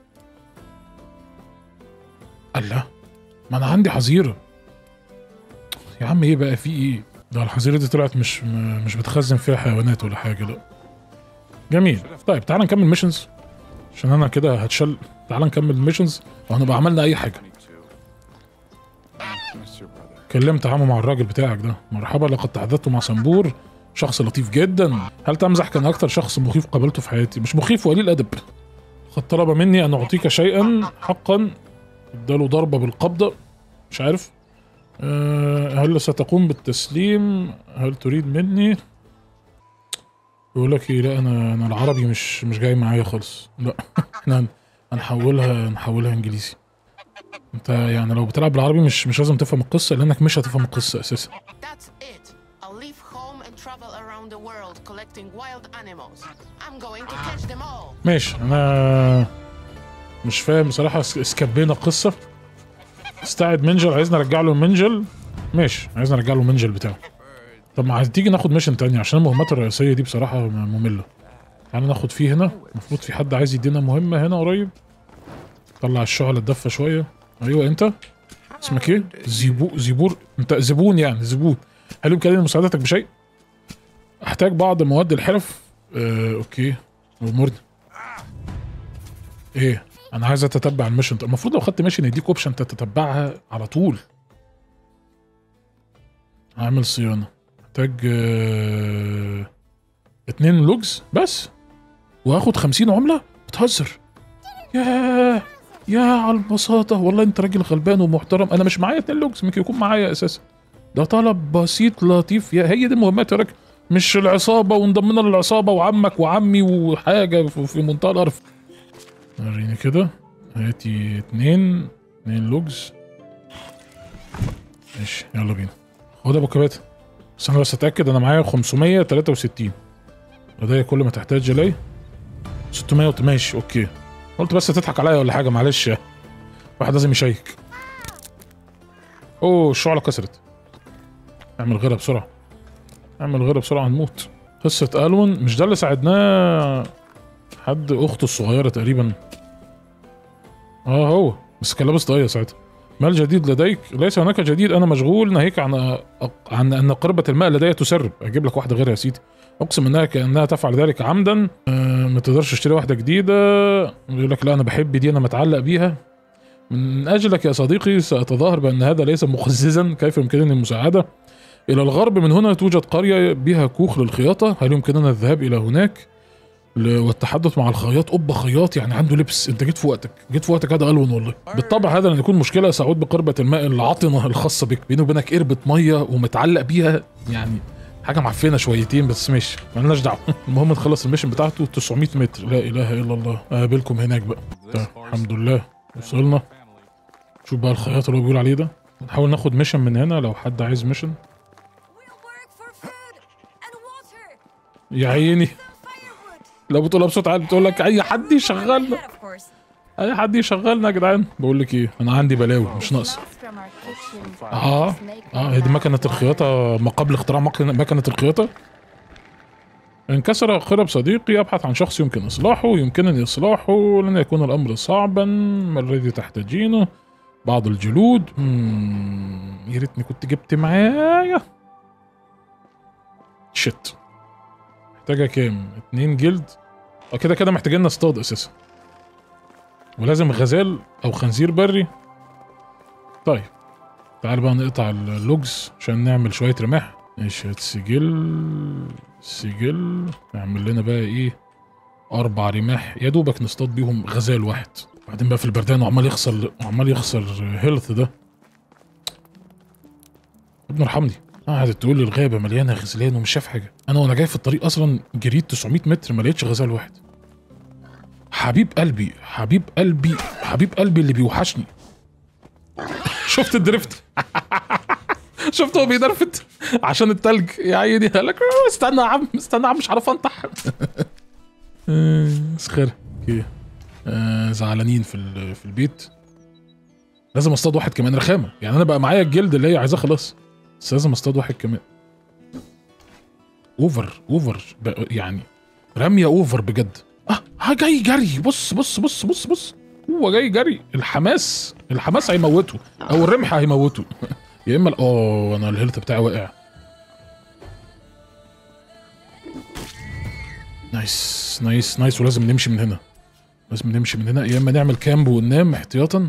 الله ما انا عندي حظيره يا عم ايه بقى في ايه ده الحظيره دي طلعت مش م- مش بتخزن فيها حيوانات ولا حاجه لا جميل طيب تعال نكمل ميشنز عشان انا كده هتشل تعال نكمل ميشنز وهنبقى عملنا اي حاجه Miss your brother. كلمت عمو مع الراجل بتاعك ده مرحبا لقد تحدثت مع سنبور شخص لطيف جدا هل تمزح كان اكتر شخص مخيف قابلته في حياتي مش مخيف وقليل ادب قد طلب مني ان اعطيك شيئا حقا اداله ضربه بالقبضه مش عارف أه هل ستقوم بالتسليم هل تريد مني يقول لك ايه لا انا انا العربي مش مش جاي معايا خالص لا احنا هن- هنحولها نحولها انجليزي انت يعني لو بتلعب بالعربي مش مش لازم تفهم القصه لانك مش هتفهم القصه اساسا That's it. I'll leave home and travel around the world collecting wild animals. I'm going to catch them all. ماشي انا مش فاهم بصراحه اس- اسكبينا القصه استعد منجل عايزنا نرجع له المنجل ماشي عايزنا نرجع له المنجل بتاعه طب ما تيجي ناخد ميشن تاني عشان المهمات الرئيسيه دي بصراحه م- ممله تعالى ناخد فيه هنا المفروض في حد عايز يدينا مهمه هنا قريب طلع الشعلة الدفه شويه ايوه انت اسمك ايه زيبو زيبور انت زبون يعني زبون هل يمكنني مساعدتك بشيء احتاج بعض مواد الحرف آه، اوكي امورني ايه انا عايز اتتبع الميشن طب المفروض لو خدت ميشن يديك اوبشن تتتبعها على طول عامل صيانه محتاج آه، اتنين لوجز بس واخد خمسين عمله بتهزر يا يا على البساطه والله انت راجل غلبان ومحترم انا مش معايا اتنين لوجز ممكن يكون معايا اساسا ده طلب بسيط لطيف يا هي دي المهمات يا راجل مش العصابه وانضمنا للعصابه وعمك وعمي وحاجه في في منتهى القرف وريني كده هاتي اتنين اتنين لوجز ماشي يلا بينا خد يا ابو كباتة بس انا بس اتاكد انا معايا 563 لدي كل ما تحتاج اليه 600 ماشي اوكي قلت بس تضحك عليا ولا حاجه معلش يعني. واحد لازم يشيك اوه الشعله كسرت اعمل غيرها بسرعه اعمل غيرها بسرعه هنموت قصه الون مش ده اللي ساعدناه حد اخته الصغيره تقريبا اه هو بس كان لابس طاقيه ساعتها ما الجديد لديك ليس هناك جديد انا مشغول ناهيك عن عن ان قربة الماء لدي تسرب اجيب لك واحده غيرها يا سيدي اقسم انها كانها تفعل ذلك عمدا آه ما تقدرش تشتري واحده جديده يقول لك لا انا بحب دي انا متعلق بيها من اجلك يا صديقي ساتظاهر بان هذا ليس مقززا كيف يمكنني المساعده الى الغرب من هنا توجد قريه بها كوخ للخياطه هل يمكننا الذهاب الى هناك ل- والتحدث مع الخياط أوبا خياط يعني عنده لبس انت جيت في وقتك جيت في وقتك هذا ألون والله بالطبع هذا لن يكون مشكله سأعود بقربة الماء العاطنه الخاصه بك بيني وبينك قربة ميه ومتعلق بيها يعني حاجه معفنه شويتين بس ماشي مالناش دعوه المهم نخلص الميشن بتاعته 900 متر لا اله الا الله اقابلكم هناك بقى طيب الحمد لله وصلنا شوف بقى الخياط اللي هو بيقول عليه ده نحاول ناخد ميشن من هنا لو حد عايز ميشن We'll work for food and water يا عيني and firewood. لو بتقولها بصوت عالي بتقول لك اي حد يشغلنا That, of course. اي حد يشغلنا يا جدعان بقول لك ايه انا عندي بلاوي مش ناقص اه اه هي دي مكنه الخياطه ما قبل اختراع مكنه مكنه الخياطه انكسر خرب صديقي ابحث عن شخص يمكن اصلاحه يمكنني اصلاحه لن يكون الامر صعبا ما الذي تحتاجينه بعض الجلود مم، يا ريتني كنت جبت معايا شت محتاجه كام اتنين جلد اه كده كده محتاجين نصطاد اساسا ولازم غزال او خنزير بري طيب تعال بقى نقطع اللوجز عشان نعمل شويه رماح ماشي هات سجل سجل نعمل لنا بقى ايه اربع رماح يا دوبك نصطاد بيهم غزال واحد بعدين بقى في البردان وعمال يخسر وعمال يخسر هيلث ده ابن ارحمني قعدت تقول لي الغابه مليانه غزلان ومش شايف حاجه انا وانا جاي في الطريق اصلا جريت 900 متر ما لقيتش غزال واحد حبيب قلبي حبيب قلبي حبيب قلبي اللي بيوحشني شفت الدريفت شفت هو بيدرفت عشان التلج يا عيني قال لك "آه، استنى يا عم استنى يا عم مش عارف انطح آه، مسخره اوكي آه، زعلانين في ال- في البيت لازم اصطاد واحد كمان رخامه يعني انا بقى معايا الجلد اللي هي عايزاه خلاص بس لازم اصطاد واحد كمان اوفر اوفر بقى- يعني رميه اوفر بجد اه ها جاي جري بص بص بص بص بص هو جاي جري الحماس الحماس هيموته او الرمح هيموته يا اما ال- اه انا الهيلث بتاعي واقع نايس نايس نايس ولازم نمشي من هنا لازم نمشي من هنا يا اما نعمل كامب وننام احتياطا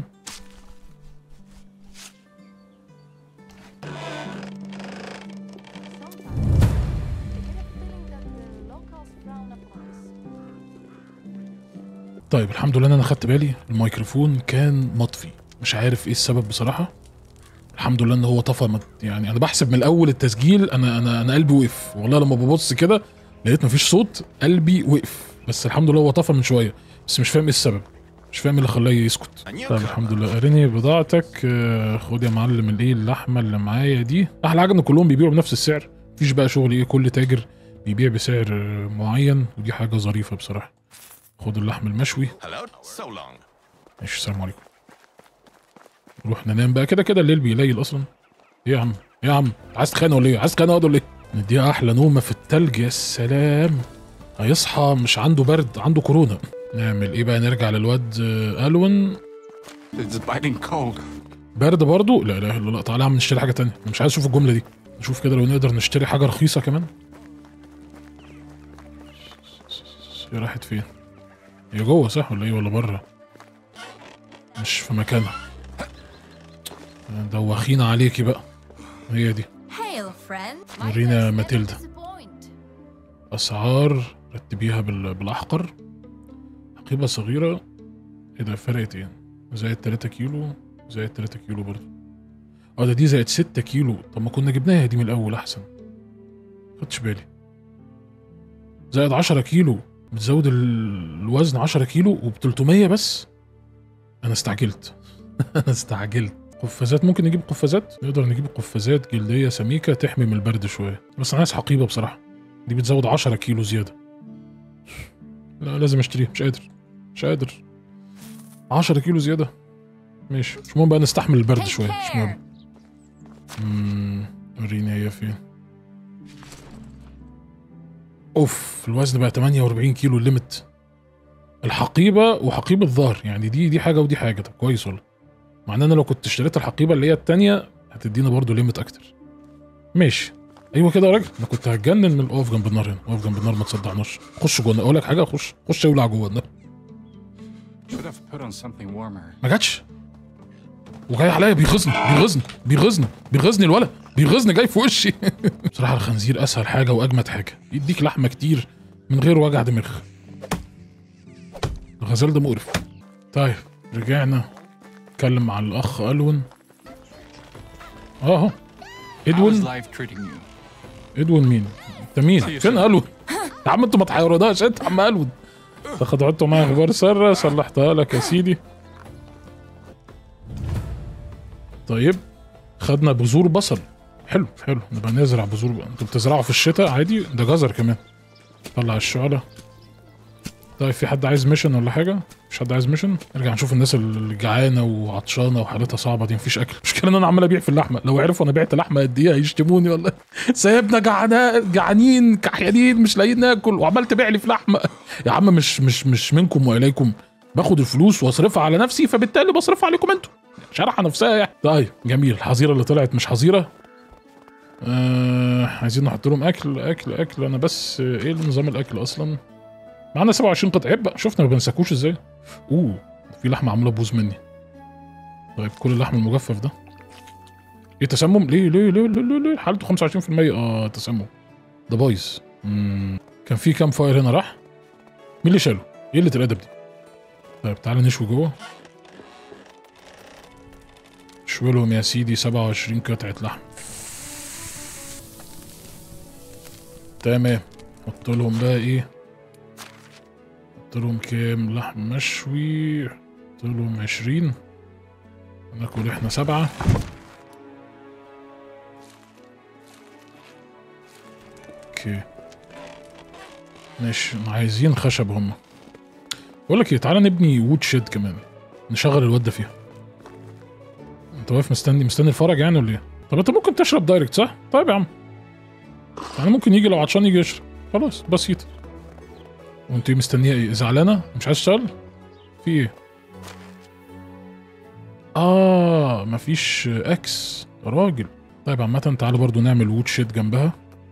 طيب الحمد لله ان انا خدت بالي الميكروفون كان مطفي مش عارف ايه السبب بصراحه الحمد لله ان هو طفى مت- يعني انا بحسب من الاول التسجيل انا انا انا قلبي وقف والله لما ببص كده لقيت مفيش صوت قلبي وقف بس الحمد لله هو طفى من شويه بس مش فاهم ايه السبب مش فاهم ايه اللي خلاه يسكت طيب الحمد لله اريني بضاعتك آه، خد يا معلم الايه اللحمه اللي معايا دي احلى حاجه ان كلهم بيبيعوا بنفس السعر مفيش بقى شغل ايه كل تاجر بيبيع بسعر آه، معين ودي حاجه ظريفه بصراحه خد اللحم المشوي Hello? So long. ماشي السلام عليكم نروح ننام بقى كده كده الليل بيليل اصلا ايه يا عم ايه يا عم عايز تخانق ولا ايه عايز تخانق ولا ايه نديها احلى نومه في التلج يا سلام هيصحى مش عنده برد عنده كورونا نعمل ايه بقى نرجع للواد آه، الون It's biting cold. برد برضه لا لا لا لا تعالى يا عم نشتري حاجه تانية أنا مش عايز اشوف الجمله دي نشوف كده لو نقدر نشتري حاجه رخيصه كمان هي راحت فين هي جوه صح ولا ايه ولا بره مش في مكانها دوخين عليكي بقى هي دي Hail, friend. My ورينا quest never ماتيلدا. disappoint. اسعار رتبيها بال... بالاحقر حقيبه صغيره ايه ده فرقت ايه زائد 3 كيلو زائد 3 كيلو برضه اه ده دي زائد 6 كيلو طب ما كنا جبناها دي من الاول احسن خدتش بالي زائد 10 كيلو بتزود ال- الوزن 10 كيلو وب 300 بس انا استعجلت انا استعجلت قفازات ممكن نجيب قفازات نقدر نجيب قفازات جلديه سميكه تحمي من البرد شويه بس انا عايز حقيبه بصراحه دي بتزود 10 كيلو زياده لا لازم اشتريها مش قادر مش قادر 10 كيلو زياده ماشي مش مهم بقى نستحمل البرد Take شويه مش مهم امم وريني هي فين اوف الوزن بقى 48 كيلو الليمت الحقيبه وحقيبه ظهر يعني دي دي حاجه ودي حاجه طب كويس والله مع ان انا لو كنت اشتريت الحقيبه اللي هي التانية هتدينا برضو ليمت اكتر ماشي ايوه كده يا راجل انا كنت هتجنن من اقف جنب النار هنا اقف جنب النار ما تصدعناش خش جوه اقول لك حاجه خش خش يولع جوه النار Should have put on something warmer. ما جاتش وجاي عليا بيغيظني بيغيظني بيغيظني بيغيظني الولد بيغيظني جاي في وشي بصراحه الخنزير اسهل حاجه واجمد حاجه يديك لحمه كتير من غير وجع دماغ الغزال ده مقرف طيب رجعنا اتكلم مع الاخ الون اهو How is ادون life treating you? ادون مين انت مين فين الون يا عم انتوا ما تحيروناش انت يا عم الون تاخدوا معايا اخبار ساره صلحتها لك يا سيدي طيب خدنا بذور بصل حلو حلو نبقى نزرع بذور بقى. انتوا بتزرعوا في الشتاء عادي ده جزر كمان طلع الشعلة طيب في حد عايز ميشن ولا حاجة؟ مش حد عايز ميشن؟ نرجع نشوف الناس اللي جعانة وعطشانة وحالتها صعبة دي مفيش أكل، المشكلة إن أنا عمال أبيع في اللحمة، لو عرفوا أنا بعت لحمة قد إيه هيشتموني والله، سايبنا جعانا جعانين كحيانين مش لاقيين ناكل وعمال تبيع لي في لحمة، يا عم مش مش مش منكم وإليكم، باخد الفلوس واصرفها على نفسي فبالتالي بصرفها عليكم انتوا. شرحة نفسها يعني. طيب جميل الحظيرة اللي طلعت مش حظيرة آه عايزين نحط لهم اكل اكل اكل انا بس آه، ايه نظام الاكل اصلا معانا 27 قطعه عيب بقى شفنا ما بنساكوش ازاي اوه في لحمه عماله تبوظ مني طيب كل اللحم المجفف ده ايه تسمم ليه ليه ليه ليه ليه, ليه؟ حالته 25% اه تسمم ده بايظ مم. كان في كام فاير هنا راح مين اللي شاله ايه اللي الادب دي طيب تعالى نشوي جوه شوي لهم يا سيدي 27 قطعة لحم تمام حط لهم بقى ايه حط لهم كام لحم مشوي حط لهم 20 ناكل احنا سبعة اوكي ماشي عايزين خشب هم بقول لك ايه تعالى نبني وود شيد كمان نشغل الواد ده فيها انت واقف مستني مستني الفرج يعني ولا ايه؟ طب انت ممكن تشرب دايركت صح؟ طيب يا عم يعني ممكن يجي لو عطشان يجي يشرب خلاص بسيط وانت مستنيه ايه؟ زعلانه؟ مش عايز تشتغل؟ في ايه؟ اه مفيش اكس يا راجل طيب عامة تعالوا برضو نعمل وود شيد جنبها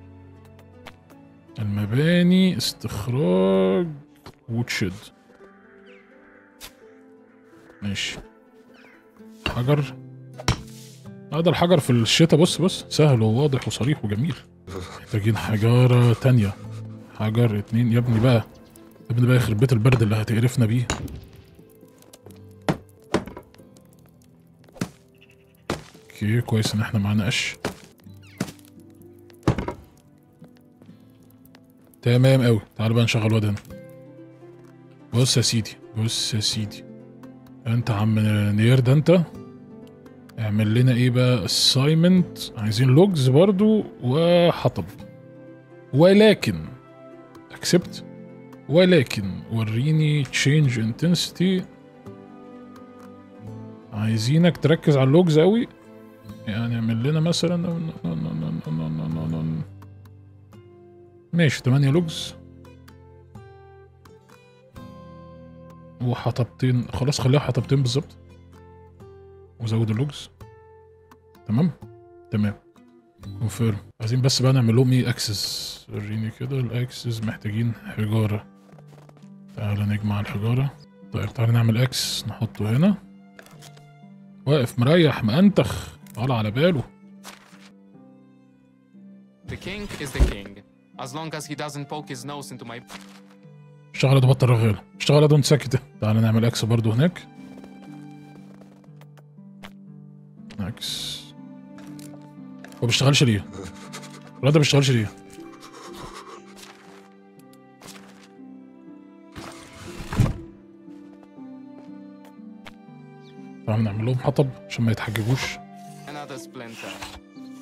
المباني استخراج وود شيد ماشي حجر هذا الحجر في الشتاء بص بص سهل وواضح وصريح وجميل محتاجين حجارة تانية حجر اتنين يا ابني بقى يا ابني بقى يخرب بيت البرد اللي هتقرفنا بيه اوكي كويس ان احنا معانا قش تمام قوي تعال بقى نشغل واد هنا بص يا سيدي بص يا سيدي انت عم نير ده انت اعمل لنا ايه بقى اساينمنت عايزين لوجز برضو وحطب ولكن اكسبت ولكن وريني تشينج انتنسيتي عايزينك تركز على اللوجز قوي يعني اعمل لنا مثلا ماشي 8 لوجز وحطبتين خلاص خليها حطبتين بالظبط وزود اللوجز تمام تمام كونفيرم عايزين بس بقى نعمل لهم ايه اكسس وريني كده الاكسس محتاجين حجاره تعالى نجمع الحجاره طيب تعالى نعمل اكس نحطه هنا واقف مريح مأنتخ طالع على باله The king is the king. As long as he doesn't poke his nose into my اشتغل ده بطل رغيل اشتغل ده وانت ساكت تعالى نعمل اكس برضو هناك اكس هو بيشتغلش ليه؟ الواد ده بيشتغلش ليه؟ تعالى نعمل لهم حطب عشان ما يتحججوش another splinter.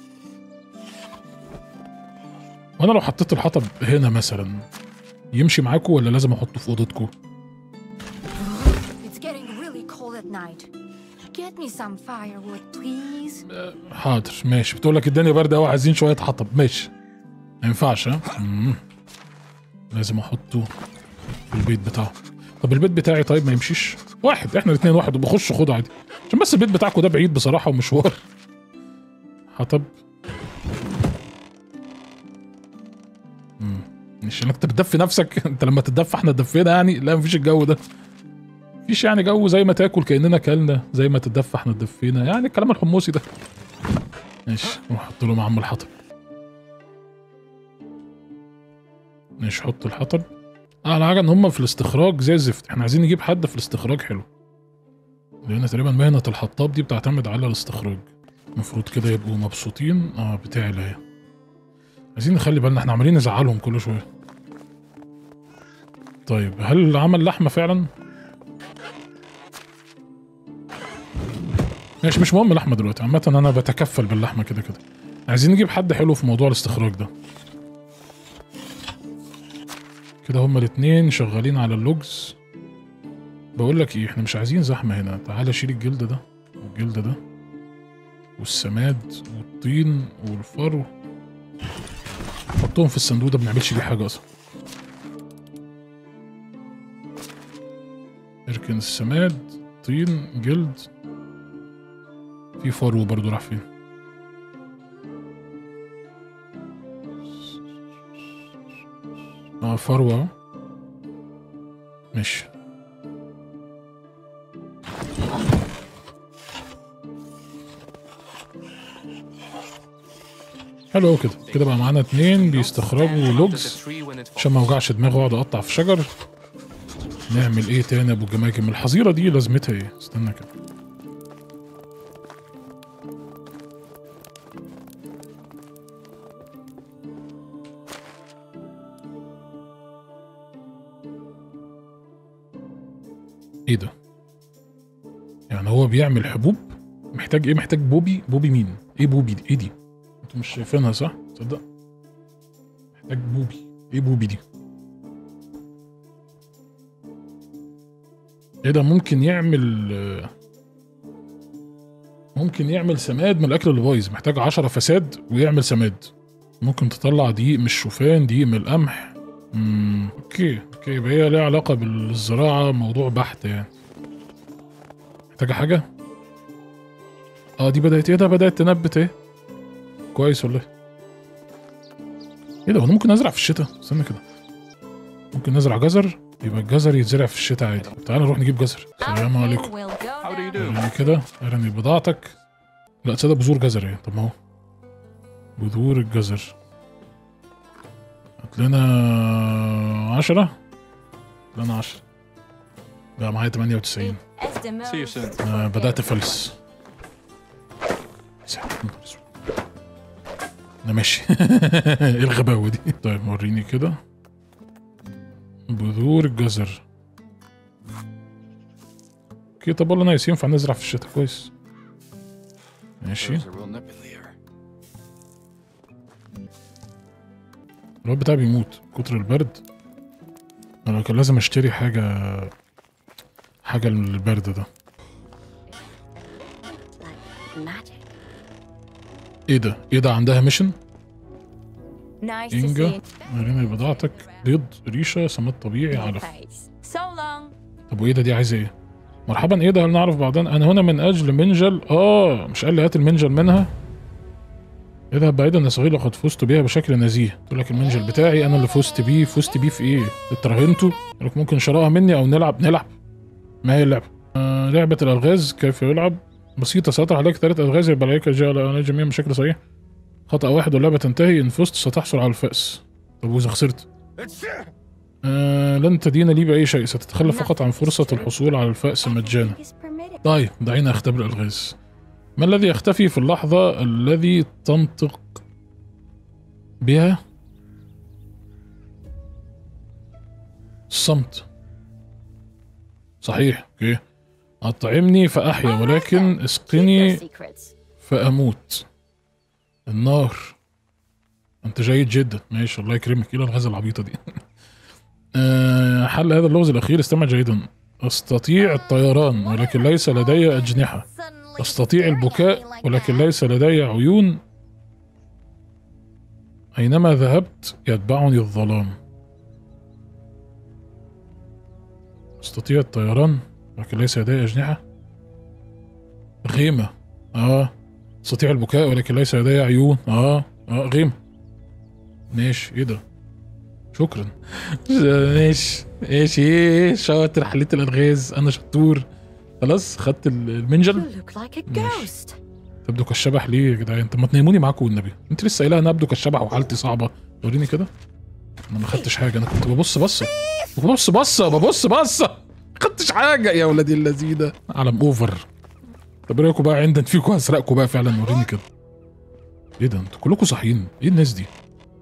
وانا لو حطيت الحطب هنا مثلا يمشي معاكم ولا لازم احطه في اوضتكم؟ It's getting really cold at night. Get me some firewood, please. حاضر ماشي بتقول لك الدنيا بارده قوي عايزين شويه حطب ماشي ما ينفعش ها مم. لازم احطه في البيت بتاعه طب البيت بتاعي طيب ما يمشيش واحد احنا الاثنين واحد وبخش خده عادي عشان بس البيت بتاعكم ده بعيد بصراحه ومشوار حطب مم. مش انك تدفي نفسك انت لما تتدفى احنا دفينا يعني لا مفيش الجو ده مفيش يعني جو زي ما تاكل كاننا كلنا زي ما تتدفى احنا اتدفينا يعني الكلام الحمصي ده ماشي ونحط له معم الحطب ماشي حط الحطب اعلى حاجه ان هم في الاستخراج زي الزفت احنا عايزين نجيب حد في الاستخراج حلو لان تقريبا مهنه الحطاب دي بتعتمد على الاستخراج المفروض كده يبقوا مبسوطين اه بتاعي اهي عايزين نخلي بالنا احنا عمالين نزعلهم كل شويه طيب هل عمل لحمه فعلا ماشي مش مهم اللحمه دلوقتي عامه انا بتكفل باللحمه كده كده عايزين نجيب حد حلو في موضوع الاستخراج ده كده هما الاتنين شغالين على اللوجز بقول لك ايه احنا مش عايزين زحمه هنا تعالى شيل الجلد ده والجلد ده والسماد والطين والفرو حطهم في الصندوق ده ما بنعملش بيه حاجه اصلا اركن السماد طين جلد في فرو برضو راح فين اه فرو اهو ماشي حلو قوي كده كده بقى معانا اتنين بيستخرجوا لوجز عشان ما اوجعش دماغي واقعد اقطع في شجر نعمل ايه تاني يا ابو الجماجم الحظيره دي لازمتها ايه استنى كده ايه ده يعني هو بيعمل حبوب محتاج ايه محتاج بوبي بوبي مين ايه بوبي دي ايه دي انتوا مش شايفينها صح تصدق محتاج بوبي ايه بوبي دي ايه ده ممكن يعمل آه، ممكن يعمل سماد من الاكل اللي بايظ محتاج عشرة فساد ويعمل سماد ممكن تطلع دقيق من الشوفان دقيق من القمح امم اوكي اوكي يبقى هي ليها علاقة بالزراعة موضوع بحت يعني محتاجة حاجة اه دي بدأت ايه ده بدأت تنبت ايه كويس والله ايه ده هو أنا ممكن ازرع في الشتاء استنى كده ممكن نزرع جزر يبقى الجزر يتزرع في الشتاء عادي تعال نروح نجيب جزر السلام عليكم Will go How do you there. do? ارمي كده ارمي بضاعتك لا تصدق بذور جزر ايه طب ما هو بذور الجزر هات لنا عشرة هات لنا عشرة بقى معايا 98 As the See you most soon. آه بدأت أفلس يا نهار أسود. أنا ماشي إيه الغباوة دي طيب وريني كده بذور الجزر اوكي طب والله نايس ينفع نزرع في الشتاء كويس ماشي There's a real nip in the air. الواد بتاعي بيموت كتر البرد انا كان لازم اشتري حاجة حاجة للبرد ده magic. ايه ده ايه ده عندها ميشن Nice to إنجا see وريني بضاعتك بيض ريشة سماد طبيعي your علف face. So long. طب وايه ده دي عايزة ايه مرحبا ايه ده هل نعرف بعضنا انا هنا من اجل منجل اه مش قال لي هات المنجل منها اذهب بعيدا يا صغير لقد فزت بها بشكل نزيه قلت لك المنجل بتاعي انا اللي فزت بيه فزت بيه في ايه اتراهنتوا قلت لك ممكن شراها مني او نلعب نلعب ما هي اللعبة آه لعبة الالغاز كيف يلعب بسيطة سأطرح عليك ثلاث الغاز يبقى عليك جاء على جميعا بشكل صحيح خطأ واحد واللعبة تنتهي إن فزت ستحصل على الفأس طب وإذا خسرت؟ آه لن تدين لي بأي شيء ستتخلى فقط عن فرصة الحصول على الفأس مجانا Is permitted. طيب دعينا اختبر الالغاز ما الذي يختفي في اللحظة الذي تنطق بها الصمت صحيح اوكي أطعمني فأحيا ولكن Keep اسقني your secrets. فأموت النار أنت جيد جدا ماشي الله يكرمك إيه الغاز العبيطة دي آه، حل هذا اللغز الأخير استمع جيدا أستطيع الطيران ولكن ليس لدي أجنحة Suddenly أستطيع staring at me البكاء like ولكن that. ليس لدي عيون أينما ذهبت يتبعني الظلام أستطيع الطيران ولكن ليس لدي أجنحة غيمة آه أستطيع البكاء ولكن ليس لدي عيون آه آه غيمة ماشي إيه ده شكرا ماشي ماشي إيه شاطر حليت الألغاز أنا شطور خلاص خدت المنجل You look like a ماشي. ghost. تبدو كالشبح ليه يا جدعان انت ما تنيموني معاكم والنبي انت لسه قايلها انا ابدو كالشبح وحالتي صعبه وريني كده انا ما خدتش حاجه انا كنت ببص بصه ببص بصه ببص بصه ما خدتش حاجه يا ولادي اللذيذه علم اوفر طب ايه رايكم بقى عندن فيكم هسرقكم بقى فعلا وريني كده ايه ده انتوا كلكم صاحيين ايه الناس دي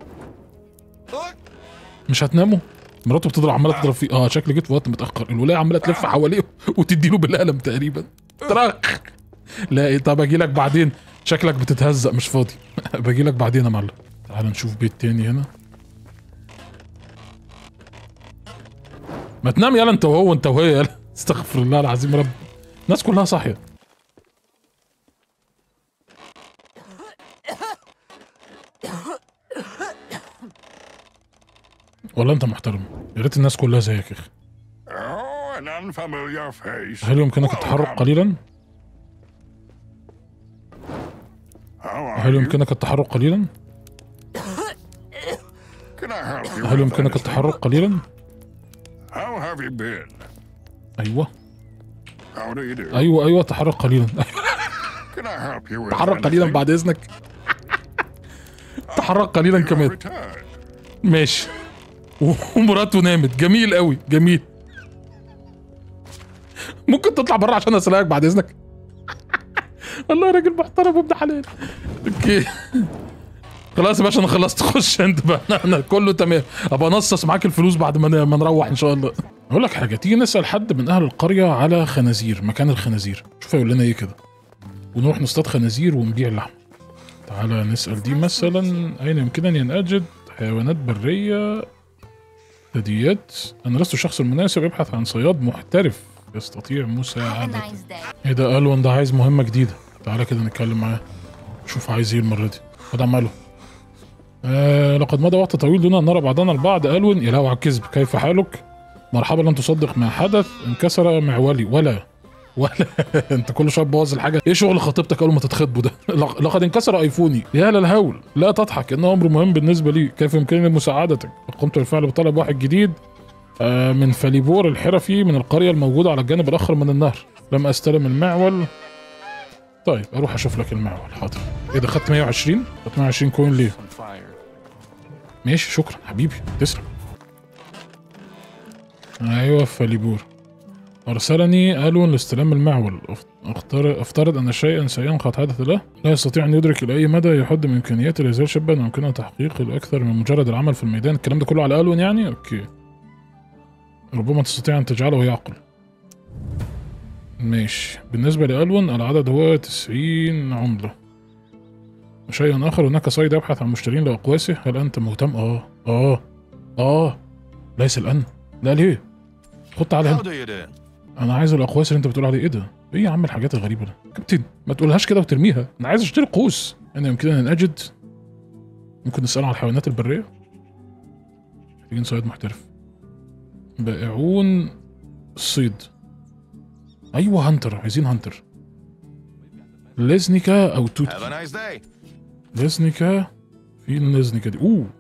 مش هتناموا مراته بتضرب عماله تضرب فيه اه شكلي جيت في وقت متاخر الولايه عماله تلف حواليه وتديله بالقلم تقريبا ترخ لا إيه، طب اجي لك بعدين شكلك بتتهزق مش فاضي باجي لك بعدين يا معلم تعال نشوف بيت تاني هنا ما تنام يلا انت وهو انت وهي يلا استغفر الله العظيم رب الناس كلها صاحيه والله انت محترم يا ريت الناس كلها زيك يا اخي Oh, an unfamiliar face. هل يمكنك التحرك قليلا How are هل you? يمكنك التحرك قليلا Can I help you? هل with يمكنك anything? التحرك قليلا How have you been? ايوه How do you do? ايوه ايوه تحرك قليلا Can I help you with تحرك قليلا anything? بعد اذنك تحرك قليلا كمان Retired. ماشي ومراته نامت جميل قوي جميل ممكن تطلع بره عشان اسرقك بعد اذنك والله يا راجل محترم وابن حلال اوكي خلاص يا باشا انا خلصت خش انت بقى انا, أنا كله تمام ابقى انصص معاك الفلوس بعد ما ن- ما نروح ان شاء الله اقول لك حاجه تيجي نسال حد من اهل القريه على خنازير مكان الخنازير شوف هيقول لنا ايه كده ونروح نصطاد خنازير ونبيع اللحم تعالى نسال دي مثلا اين يمكنني ان اجد حيوانات بريه ثدييات انا لست الشخص المناسب ابحث عن صياد محترف يستطيع Have a مساعدتك nice day. ايه ده الوان ده عايز مهمه جديده تعالى كده نتكلم معاه شوف عايز ايه المره دي خد عماله آه لقد مضى وقت طويل دون ان نرى بعضنا البعض الون يا لهو على الكذب كيف حالك مرحبا لن تصدق ما حدث انكسر معولي ولا ولا انت كل شويه تبوظ الحاجه ايه شغل خطيبتك اول ما تتخطبوا ده لق- لقد انكسر ايفوني يا للهول لا تضحك انه امر مهم بالنسبه لي كيف يمكنني مساعدتك قمت بالفعل بطلب واحد جديد آه، من فاليبور الحرفي من القريه الموجوده على الجانب الاخر من النهر لم استلم المعول طيب اروح اشوف لك المعول حاضر ايه ده خدت 120 خدت 120 كوين ليه On fire. ماشي شكرا حبيبي تسلم ايوه فاليبور ارسلني الون لاستلام المعول أف- أختار- افترض ان شيئا سيئا قد حدث له لا يستطيع ان يدرك الى اي مدى يحد من امكانيات الازال شبا يمكنه تحقيق الاكثر من مجرد العمل في الميدان الكلام ده كله على الون يعني اوكي ربما تستطيع ان تجعله يعقل ماشي بالنسبة لألون العدد هو 90 عملة شيء آخر هناك صيد يبحث عن مشترين لأقواسه هل أنت مهتم؟ آه آه آه ليس الآن لا ليه؟ خد تعالى هنا do you do? أنا عايز الأقواس اللي أنت بتقول عليه إيه ده؟ إيه يا عم الحاجات الغريبة ده؟ كابتن ما تقولهاش كده وترميها أنا عايز أشتري قوس أنا يمكنني أن أجد ممكن نسأله عن الحيوانات البرية محتاجين صياد محترف بائعون الصيد ايوه هانتر عايزين هانتر ليزنيكا او توت Have a nice day. ليزنيكا في الليزنيكا دي اوه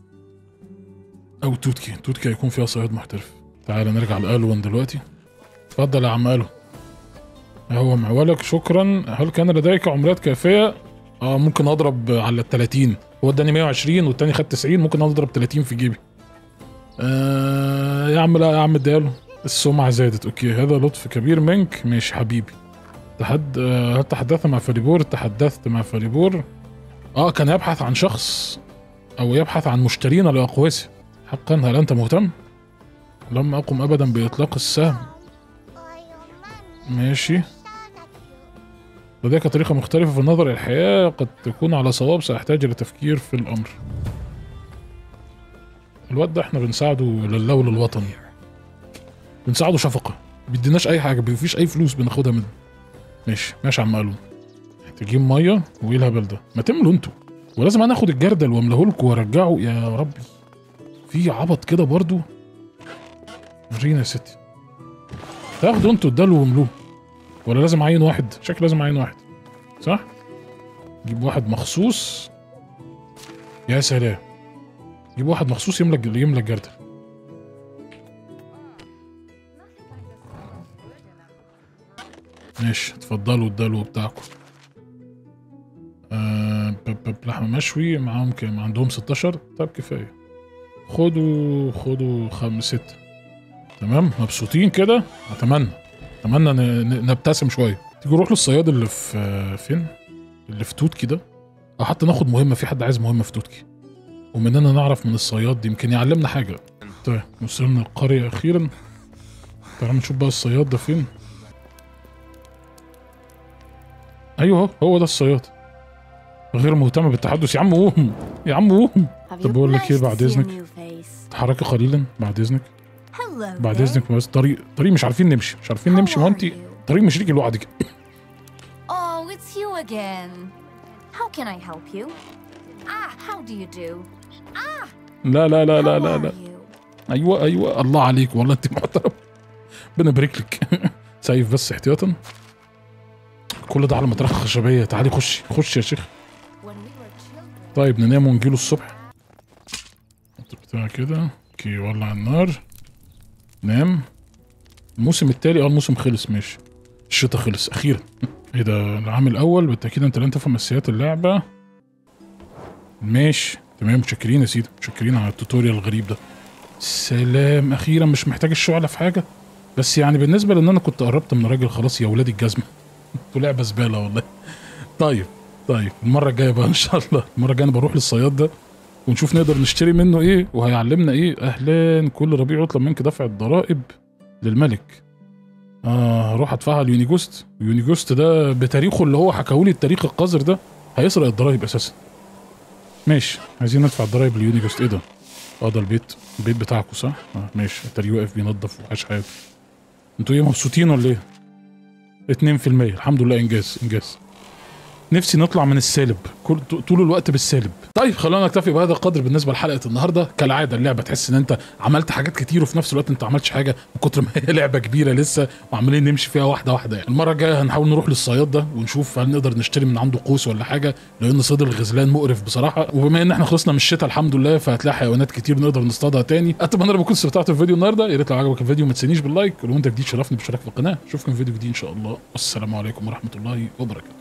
او توتكي توتكي هيكون فيها صياد محترف تعال نرجع لالون دلوقتي اتفضل يا عم الو هو معولك شكرا هل كان لديك عملات كافيه اه ممكن اضرب على ال 30 هو اداني 120 والتاني خد 90 ممكن اضرب 30 في جيبي آه يا عم لا يا عم اديله السمعة زادت اوكي هذا لطف كبير منك ماشي حبيبي تحد آه، هل تحدثت مع فاليبور تحدثت مع فاليبور اه كان يبحث عن شخص او يبحث عن مشترين لاقواسه حقا هل انت مهتم لم اقم ابدا باطلاق السهم ماشي لديك طريقة مختلفة في النظر إلى الحياة قد تكون على صواب سأحتاج إلى تفكير في الأمر الواد ده احنا بنساعده لله وللوطن بنساعده شفقة بيديناش أي حاجة مفيش أي فلوس بناخدها منه ماشي ماشي يا عم قالوا تجيب مية وإيه الهبل ده ما تملوا انتوا ولازم أنا آخد الجردل وأملاه لكم وأرجعه يا ربي في عبط كده برضو ورينا يا ستي تاخدوا انتوا الدلو واملوه ولا لازم عين واحد شكل لازم عين واحد صح جيب واحد مخصوص يا سلام جيب واحد مخصوص يملى يملى الجردل ماشي اتفضلوا الدلو بتاعكم آه ب- ب- لحمة مشوي معاهم كام عندهم 16 طب كفاية خدوا خدوا خمس ستة تمام مبسوطين كده اتمنى اتمنى ن- ن- نبتسم شويه تيجي نروح للصياد اللي في آه، فين اللي في توتكي ده او حتى ناخد مهمه في حد عايز مهمه في توتكي ومننا نعرف من الصياد دي يمكن يعلمنا حاجه طيب وصلنا القريه اخيرا تعالى نشوف بقى الصياد ده فين ايوه هو- هو ده الصياد غير مهتم بالتحدث يا عم قوم يا عم قوم Have طب you بقول لك nice ايه to بعد see a اذنك new face. تحركي قليلا بعد اذنك Hello بعد there. اذنك بس طريق طريق مش عارفين نمشي مش عارفين How نمشي ما are انت you? طريق مش ليكي لوحدك Oh, it's you again. How can I help you? Ah, how do you do? لا لا لا لا How لا are لا you? ايوه ايوه الله عليك والله انت محترم ربنا يبارك لك سايف بس احتياطا كل ده على مطرح خشبيه تعالي خشي خشي يا شيخ When we were children. طيب ننام ونجيله الصبح بتاع كده اوكي ولع النار نام الموسم التالي اه الموسم خلص ماشي الشتاء خلص اخيرا ايه ده العام الاول بالتاكيد انت لن تفهم اساسيات اللعبه ماشي تمام متشكرين يا سيدي متشكرين على التوتوريال الغريب ده سلام اخيرا مش محتاج الشعلة في حاجه بس يعني بالنسبه لان انا كنت قربت من راجل خلاص يا ولاد الجزمه انتوا لعبه زباله والله طيب طيب المره الجايه بقى ان شاء الله المره الجايه انا بروح للصياد ده ونشوف نقدر نشتري منه ايه وهيعلمنا ايه اهلا كل ربيع يطلب منك دفع الضرائب للملك اه هروح ادفعها ليونيجوست يونيجوست ده بتاريخه اللي هو حكاهولي التاريخ القذر ده هيسرق الضرايب اساسا ماشي عايزين ندفع الضرايب ليونيجوست ايه ده اه ده البيت البيت بتاعكم صح اه ماشي التاني واقف بينظف وعاش حياته انتوا ايه مبسوطين ولا ايه 2% الحمد لله انجاز انجاز نفسي نطلع من السالب كل طول الوقت بالسالب طيب خلونا نكتفي بهذا القدر بالنسبه لحلقه النهارده كالعاده اللعبه تحس ان انت عملت حاجات كتير وفي نفس الوقت انت ما عملتش حاجه من كتر ما هي لعبه كبيره لسه وعمالين نمشي فيها واحده واحده يعني المره الجايه هنحاول نروح للصياد ده ونشوف هل نقدر نشتري من عنده قوس ولا حاجه لان صيد الغزلان مقرف بصراحه وبما ان احنا خلصنا من الشتاء الحمد لله فهتلاقي حيوانات كتير نقدر نصطادها تاني اتمنى لو كنت استمتعت بالفيديو النهارده يا ريت لو عجبك الفيديو ما تنسانيش باللايك ولو انت جديد شرفني باشتراك في القناه اشوفكم في فيديو جديد ان شاء الله والسلام عليكم ورحمه الله وبركاته